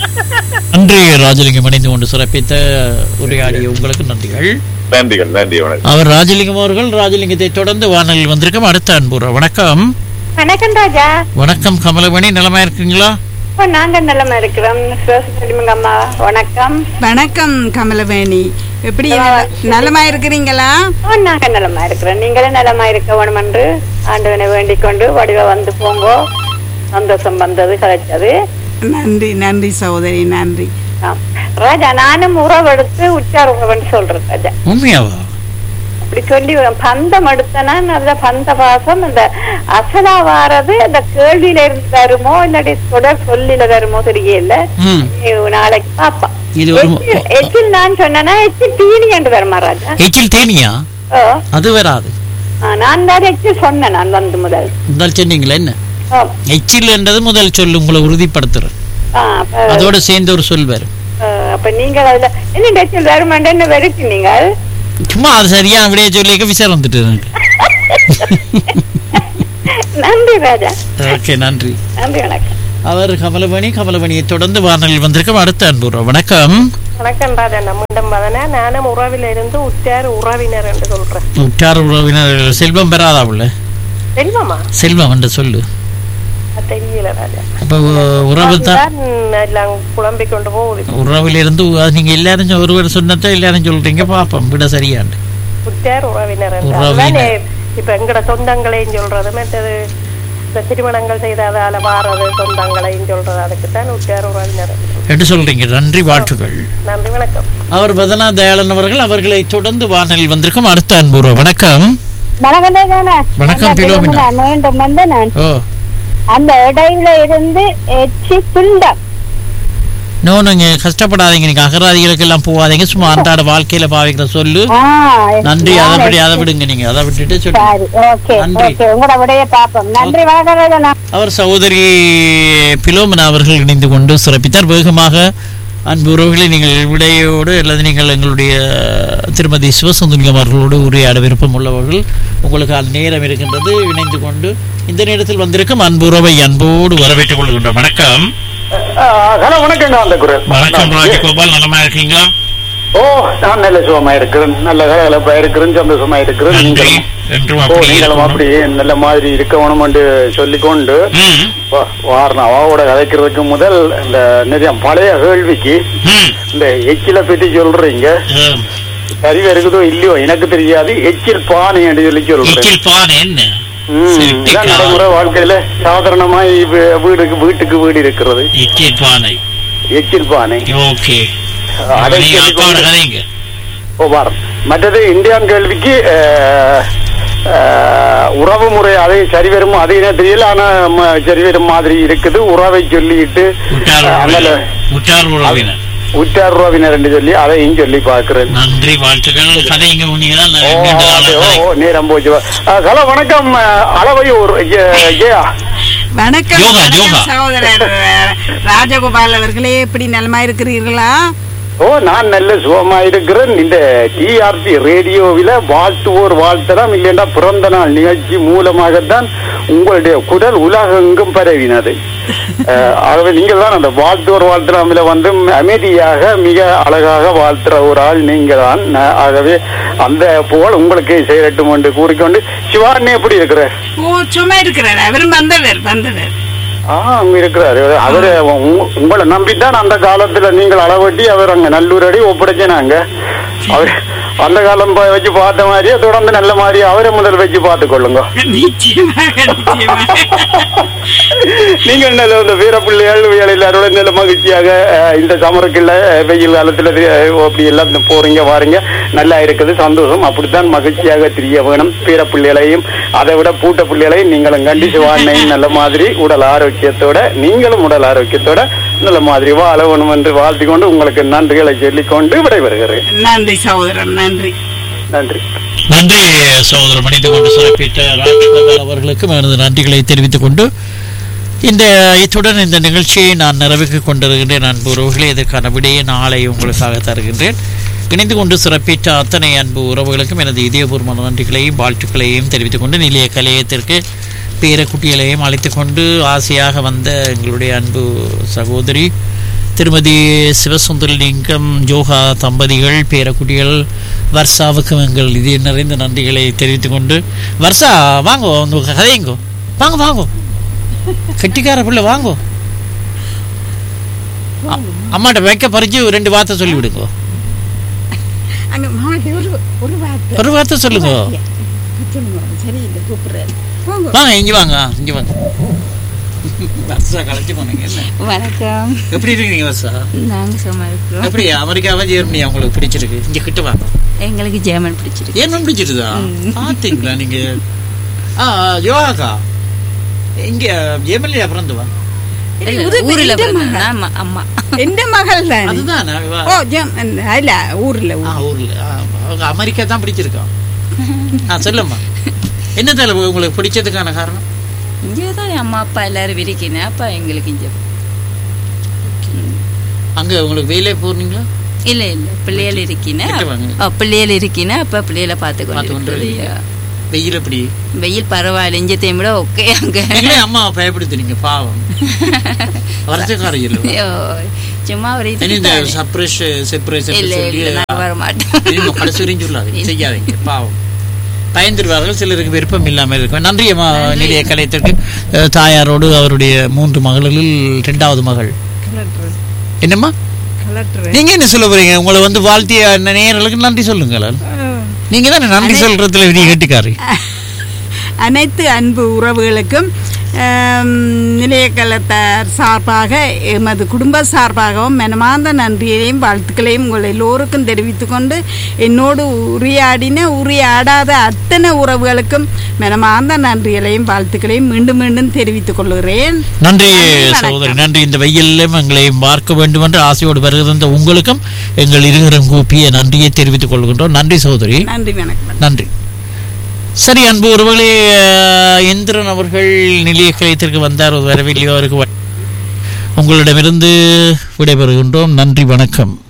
C: நன்றி ராஜலிங்கம் இணைந்து கொண்டு சிறப்பித்த உரையாடிய உங்களுக்கு நன்றிகள்
I: நன்றிகள் நன்றி வணக்கம்
C: அவர் ராஜலிங்கம் அவர்கள் ராஜலிங்கத்தை தொடர்ந்து வானலில் வந்திருக்கும் அடுத்த அன்புற வணக்கம்
H: வணக்கம் ராஜா
C: வணக்கம் கமலமணி நலமா இருக்கீங்களா
H: ஓ, நாங்க நல்லமா இருக்கிறோம் சிவசுப்ரமணியம் அம்மா வணக்கம்
A: வணக்கம் கமலவேணி எப்படி நல- நலமா இருக்கிறீங்களா
H: ஓ, நாங்க நலமா இருக்கிறோம் நீங்களும் நலமா இருக்க வேணும் என்று ஆண்டவனை வேண்டிக் கொண்டு வடிவ வந்து போங்கோ சந்தோஷம் வந்தது கிடைச்சது
A: நன்றி நன்றி சகோதரி நன்றி
H: ஆம். ராஜா நானும் உறவெடுத்து உச்சார் உறவுன்னு சொல்றேன் ராஜா
C: உண்மையாவா
H: அப்படி சொல்லி பந்தம் எடுத்தனா அந்த பந்த பாசம் அந்த அசலா வாரது அந்த கேள்வியில இருந்து தருமோ இல்லாட்டி தொடர் சொல்லில தருமோ தெரியல
C: ம்
H: நீ நாளைக்கு பாப்பா
C: இது ஒரு
H: எச்சில் எச்சில் நான் சொன்னேன்னா எச்சில் தீனி என்று வருமா ராஜா
C: எச்சில் தேனியா
H: ஓ,
C: அது வராது
H: ஆ, நான் தான் எச்சில் சொன்னேன் நான் வந்து முதல்
C: முதல் சொன்னீங்களா என்ன
H: ஓ,
C: எச்சில் என்றது முதல் சொல் உங்களை உறுதிப்படுத்துறேன்
H: ஆ, அப்ப
C: அதோட சேர்ந்து ஒரு சொல் வரும்
H: ஆ, அப்ப நீங்க அதுல என்ன எச்சில் வருமாண்டன்னு வெறுக்கு நீங்கள்
C: சும்மா அது சரியா அப்படியே சொல்லிக்க விசாரம் வந்துட்டு எனக்கு
J: நன்றி ராஜா
C: ஓகே நன்றி
J: நன்றி வணக்கம்
C: அவர் கமலமணி கமலமணியை தொடர்ந்து வானொலியில் வந்திருக்கும் அடுத்த அன்பு வணக்கம்
B: வணக்கம் ராஜா நம்மிடம் வதனா நானும் உறவில இருந்து உற்றார் உறவினர் என்று சொல்றேன்
C: உற்றார் உறவினர் செல்வம் பெறாதா உள்ள
B: செல்வமா
C: செல்வம் என்று சொல்லு
B: அது தெரியல ராஜா
C: அப்ப உ- உறவு தான்
B: அதுதான் எல்லாம் குழம்பிக் கொண்டு போகுது
C: உறவிலிருந்து உ- நீங்க எல்லாரும் சொ- ஒருவர் சொன்னதை எல்லாரும் சொல்றீங்க பாப்போம் விட சரியாண்டு
B: உற்றார் உறவினர் என்று.
C: உறவினர்.
B: அதுதானே இப்ப எங்கட சொந்தங்களையும் சொல்றது மற்றது இந்த திருமணங்கள் செய்ததால வாரது சொந்தங்களையும் சொல்றது அதுக்கு தான் உற்றார் உறவினர் என்று.
C: என்று சொல்றீங்க நன்றி வாழ்த்துக்கள்
B: நன்றி வணக்கம்
C: அவர் வதனா தயாளன் அவர்கள் அவர்களை தொடர்ந்து வானொலியில் வந்திருக்கும் அடுத்த அன்பு வணக்கம்
J: வணக்கம் ராஜா
C: வணக்கம் பிலோமினா
J: மீண்டும் வந்து நான்
C: ஓ
J: அந்த இடையில இருந்து எச்சி துண்டம்
C: நோ நீங்க கஷ்டப்படாதீங்க நீங்க அகராதிகளுக்கு எல்லாம் போகாதீங்க சும்மா அன்றாட வாழ்க்கையில பாவிக்கிற சொல்லு
J: ஆ,
C: நன்றி
J: நான்
C: அதை விட
J: எச்சி-
C: அதை விடுங்க நீங்க அதை விட்டுட்டு சொல்லு
J: சரி ஓகே
C: நன்றி.
J: ஓகே உங்களோட விடைய பாப்போம் நன்றி வணக்கம் ராஜா
C: அவர் சகோதரி பிலோமினா அவர்கள் இணைந்து கொண்டு சிறப்பித்தார் வேகமாக அன்பு உறவுகளை நீங்கள் விடையோடு அல்லது நீங்கள் எங்களுடைய திருமதி சிவசுந்தரியம் அவர்களோடு உரையாட விருப்பம் உள்ளவர்கள் உங்களுக்கு அந்த நேரம் இருக்கின்றது இணைந்து கொண்டு இந்த நேரத்தில் வந்திருக்கும் அன்பு உறவை அன்போடு வரவேற்றுக் கொள்கின்றோம் வணக்கம்
K: ஹலோ வணக்கங்க அந்த குரல்
C: வணக்கம் ராஜகோபால் நலமா இருக்கீங்களா
K: ஓ நான் நல்ல சுகமா இருக்கிறேன் நல்ல கலகலப்பா இருக்கிறேன் சந்தோஷமா இருக்கிறேன்
C: நன்றி
K: நீங்களும்
C: என்றும்
K: ஓ
C: அப்படி
K: நீங்களும்
C: இருக்கணும்.
K: அப்படி நல்ல மாதிரி இருக்கணும் என்று சொல்லிக்கொண்டு
C: ம்,
K: வாரண அவாவோட கதைக்கிறதுக்கு முதல் இந்த நிறைய பழைய கேள்விக்கு
C: ம்,
K: இந்த எச்சில பத்தி சொல்றீங்க
C: ஆம்.
K: சரிவா இருக்குதோ இல்லையோ எனக்கு தெரியாது எச்சில் பானை என்று சொல்லி சொல்றேன்
C: எச்சில் பானை என்ன
K: ம்,
C: சரி,
K: இதான் நடைமுறை வாழ்க்கையில சாதாரணமா வீ- வீடுக்கு வீட்டுக்கு வீடு இருக்கிறது
C: எச்சில் பானை
K: எச்சில் பானை
C: ஓகே
K: அதை
C: நீங்க
K: சொல்லிக்
C: அப்பாவோட
K: கொண்டு-
C: கதைங்க
K: ஓ வாரம் மற்றது இந்தியான் கேள்விக்கு அஹ், அஹ், உறவு முறை அதை சரி வரும் அது என்ன தெரியல ஆனா ம- சரி வரும் மாதிரி இருக்குது உறவை சொல்லிட்டு
C: உற்றார்
K: அஹ், அங்கல
C: உறவினர். உற்றார் உறவினர்
K: உற்றார் உறவினர் என்று சொல்லி அதையும் சொல்லி பாக்குறேன்
C: நன்றி வாழ்த்துக்கள் கதைங்க நீங்க தான்
K: ஓ,
C: நீண்ட நாள்
K: அது, ஓ,
C: கதை.
K: ஓ, நேரம் போச்சு அஹ், ஹலோ வணக்கம் அஹ், அளவையூர் ஜெ- ஜெயா
A: வணக்கம்
C: யோகா,
A: வணக்கம்
C: யோகா.
A: சகோதரர் அஹ், ராஜகோபால் அவர்களே எப்படி நலமா இருக்கிறீர்களா
K: ஓ நான் நல்ல சுகமா இருக்கிறேன் இந்த டிஆர்பி ரேடியோவில வாழ்த்துவோர் வாழ்த்தலாம் இல்லைன்னா பிறந்த நாள் நிகழ்ச்சி மூலமாகத்தான் உங்களுடைய குரல் உலகெங்கும் பரவினது அஹ், ஆகவே நீங்கள் தான் அந்த வாழ்த்துவோர் வாழ்த்தலாமில வந்து அமைதியாக மிக அழகாக வாழ்த்துற ஒரு ஆள் நீங்க தான் அஹ், ஆகவே அந்த புகழ் உங்களுக்கு சேரட்டும் என்று கூறிக்கொண்டு சிவானி எப்படி இருக்கிற
A: ஓ சும்மா இருக்கிறார் அவரும் வந்தவர் வந்தவர்
K: ஆ அங்க இருக்கிறாரு அவரு உங்க- உங்களை நம்பித்தான் அந்த காலத்துல நீங்கள் அளவட்டி அவர் அங்க நல்லூரடி ஒப்படைச்சினாங்க அவர் அந்த காலம் ப- வச்சு பார்த்த மாதிரியே தொடர்ந்து நல்ல மாதிரி அவரை முதல் வச்சு பார்த்து கொள்ளுங்க
A: நிச்சயமாக நிச்சயமாக
K: நீங்கள் நல்ல இந்த வீர பிள்ளைகள் எல்லாரோட நல்ல மகிழ்ச்சியாக அஹ், இந்த சமரக்குள்ள அஹ், வெயில் காலத்துல அஹ், அப்படி எல்லாம் போறீங்க வாரீங்க நல்லா இருக்குது சந்தோஷம் அப்படித்தான் மகிழ்ச்சியாக தெரிய வேணும் வீர பிள்ளைகளையும் அதை விட பூட்ட பிள்ளைகளையும் நீங்களும் கண்டிச்சு வாழ்னையும் நல்ல மாதிரி உடல் ஆரோக்கியத்தோட நீங்களும் உடல் ஆரோக்கியத்தோட நல்ல மாதிரி வாழ வேணும் என்று வாழ்த்திக் கொண்டு உங்களுக்கு நன்றிகளை சொல்லிக்கொண்டு விடைபெறுகிறேன்
A: நன்றி சகோதரன் நன்றி
K: நன்றி
C: நன்றி சகோதரர் மனித கொண்டு சிறப்பித்த ராஜ்கோபால் அவர்களுக்கும் எனது நன்றிகளை தெரிவித்துக் கொண்டு இந்த இத்துடன் இந்த நிகழ்ச்சியை நான் நிறைவுக்கு கொண்டிருக்கின்றேன் அன்பு உறவுகளே இதற்கான விடையை நாளை உங்களுக்காக தருகின்றேன் இணைந்து கொண்டு சிறப்பித்த அத்தனை அன்பு உறவுகளுக்கும் எனது இதயபூர்வமான நன்றிகளையும் வாழ்த்துக்களையும் தெரிவித்துக் கொண்டு நிலைய கலையத்திற்கு பேரக்குட்டிகளையும் அழைத்துக் கொண்டு ஆசையாக வந்த எங்களுடைய அன்பு சகோதரி திருமதி சிவசுந்தரலிங்கம் ஜோகா தம்பதிகள் பேரக்குட்டிகள் வர்ஷாவுக்கும் எங்கள் இது நிறைந்த நன்றிகளை தெரிவித்துக் கொண்டு வர்ஷா வாங்கோ உங்க கதையுங்கோ வாங்க வாங்கோ கெட்டிக்கார பிள்ளை வாங்கோ அ- அம்மாட்ட வைக்க பறிச்சு ரெண்டு வார்த்தை சொல்லி விடுங்க
A: அங்க மாடி ஒரு ஒரு வார்த்தை
C: ஒரு வார்த்தை சொல்லுங்க
A: சொல்லுங்க சரி இந்த கூப்பிடுறாரு போங்க
C: வாங்க இங்க வாங்க இங்க வாங்க வர்ஷா கலைச்சு போனீங்க என்ன
L: வணக்கம்
C: எப்படி இருக்கீங்க வர்ஷா
L: நாங்க சும்மா இருக்கிறோம்
C: எப்படி அமெரிக்காவா ஜெர்மனியா உங்களுக்கு பிடிச்சிருக்கு இங்க கிட்ட வாங்க
L: எங்களுக்கு ஜெர்மன் பிடிச்சிருக்கு
C: ஏன் பிடிச்சிருதா பாத்தீங்களா நீங்க ஆ யோகாக்கா இங்க ஜெர்மனியா பிறந்து வா
L: இல்ல,
A: இது
L: ஊர்ல
A: எந்த
L: பிறந்தது.
A: மகள்?
L: ஆமா, அம்மா
A: எந்த மகள் தான்
C: அதுதான்
A: ஓ ஜம் இல்ல ஊர்ல
C: ஆ
A: ஊர்ல.
C: ஊர்ல ஆ, அவங்க அமெரிக்கா தான் பிடிச்சிருக்கான் ஆ சொல்லும்மா என்ன தலை உங்களுக்கு பிடிச்சதுக்கான காரணம்
L: இங்கதான் என் அம்மா அப்பா எல்லாரும் விரிக்கினேன் அப்பா எங்களுக்கு இங்க
C: அங்க உங்களுக்கு வேலையை போறீங்களா
L: இல்ல இல்ல பிள்ளைகள் இருக்கினேன்
C: கிட்ட வாங்க.
L: பிள்ளைகள் இருக்கினேன் அப்ப பிள்ளைகளை பார்த்து
C: பார்த்து
L: கொண்டு
C: கொண்டு
L: இருக்கிறது.
C: வெயில் எப்படி
L: வெயில் பரவாயில்ல இஞ்சத்தையும் விட ஓகே அங்க
C: நீங்களே அம்மா பயப்படுத்துறீங்க பாவம் வருஷக்காரி இல்லை
L: ஐயோ, சும்மா ஒரு
C: இனி இந்த சப்ரேஷ் செப்பரேஷன்
L: இல்ல
C: சொல்லி
L: இல்ல நாங்க வர மாட்டோம்
C: இனி கடைசி வரையும் சொல்லாதீங்க செய்யாதீங்க பாவம் பயந்துருவார்கள் சிலருக்கு விருப்பம் இல்லாமல் இருக்கும் நன்றி அம்மா நிலைய கலையத்திற்கு அஹ், தாயாரோடு அவருடைய மூன்று மகளில் இரண்டாவது மகள் என்னம்மா நீங்க என்ன சொல்ல போறீங்க உங்களை வந்து வாழ்த்திய நேயர்களுக்கு நன்றி சொல்லுங்கள் நீங்க தானே நன்றி சொல்றதுல நீ கட்டிக்காரு
A: அனைத்து அன்பு உறவுகளுக்கும் ஆம், நிலையக்கலத்தார் சார்பாக எமது குடும்ப சார்பாகவும் மனமார்ந்த நன்றியையும் வாழ்த்துக்களையும் உங்கள் எல்லோருக்கும் தெரிவித்துக் கொண்டு என்னோடு உரையாடின உரையாடாத அத்தனை உறவுகளுக்கும் மனமார்ந்த நன்றிகளையும் வாழ்த்துக்களையும் மீண்டும் மீண்டும் தெரிவித்துக் கொள்கிறேன்
C: நன்றி
A: வணக்கம்.
C: சகோதரி நன்றி இந்த வெயிலும் எங்களையும் பார்க்க வேண்டும் என்று ஆசையோடு வருகிற உங்களுக்கும் எங்கள் இருவரும் கூப்பிய நன்றியை தெரிவித்துக் கொள்கின்றோம் நன்றி சகோதரி
A: நன்றி வணக்கம்
C: நன்றி சரி அன்பு ஒருவர்களே அஹ், இந்திரன் அவர்கள் நிலைய கலையத்திற்கு வந்தார் வரவில்லையோ அவருக்கு வ- உங்களிடமிருந்து விடைபெறுகின்றோம் நன்றி வணக்கம்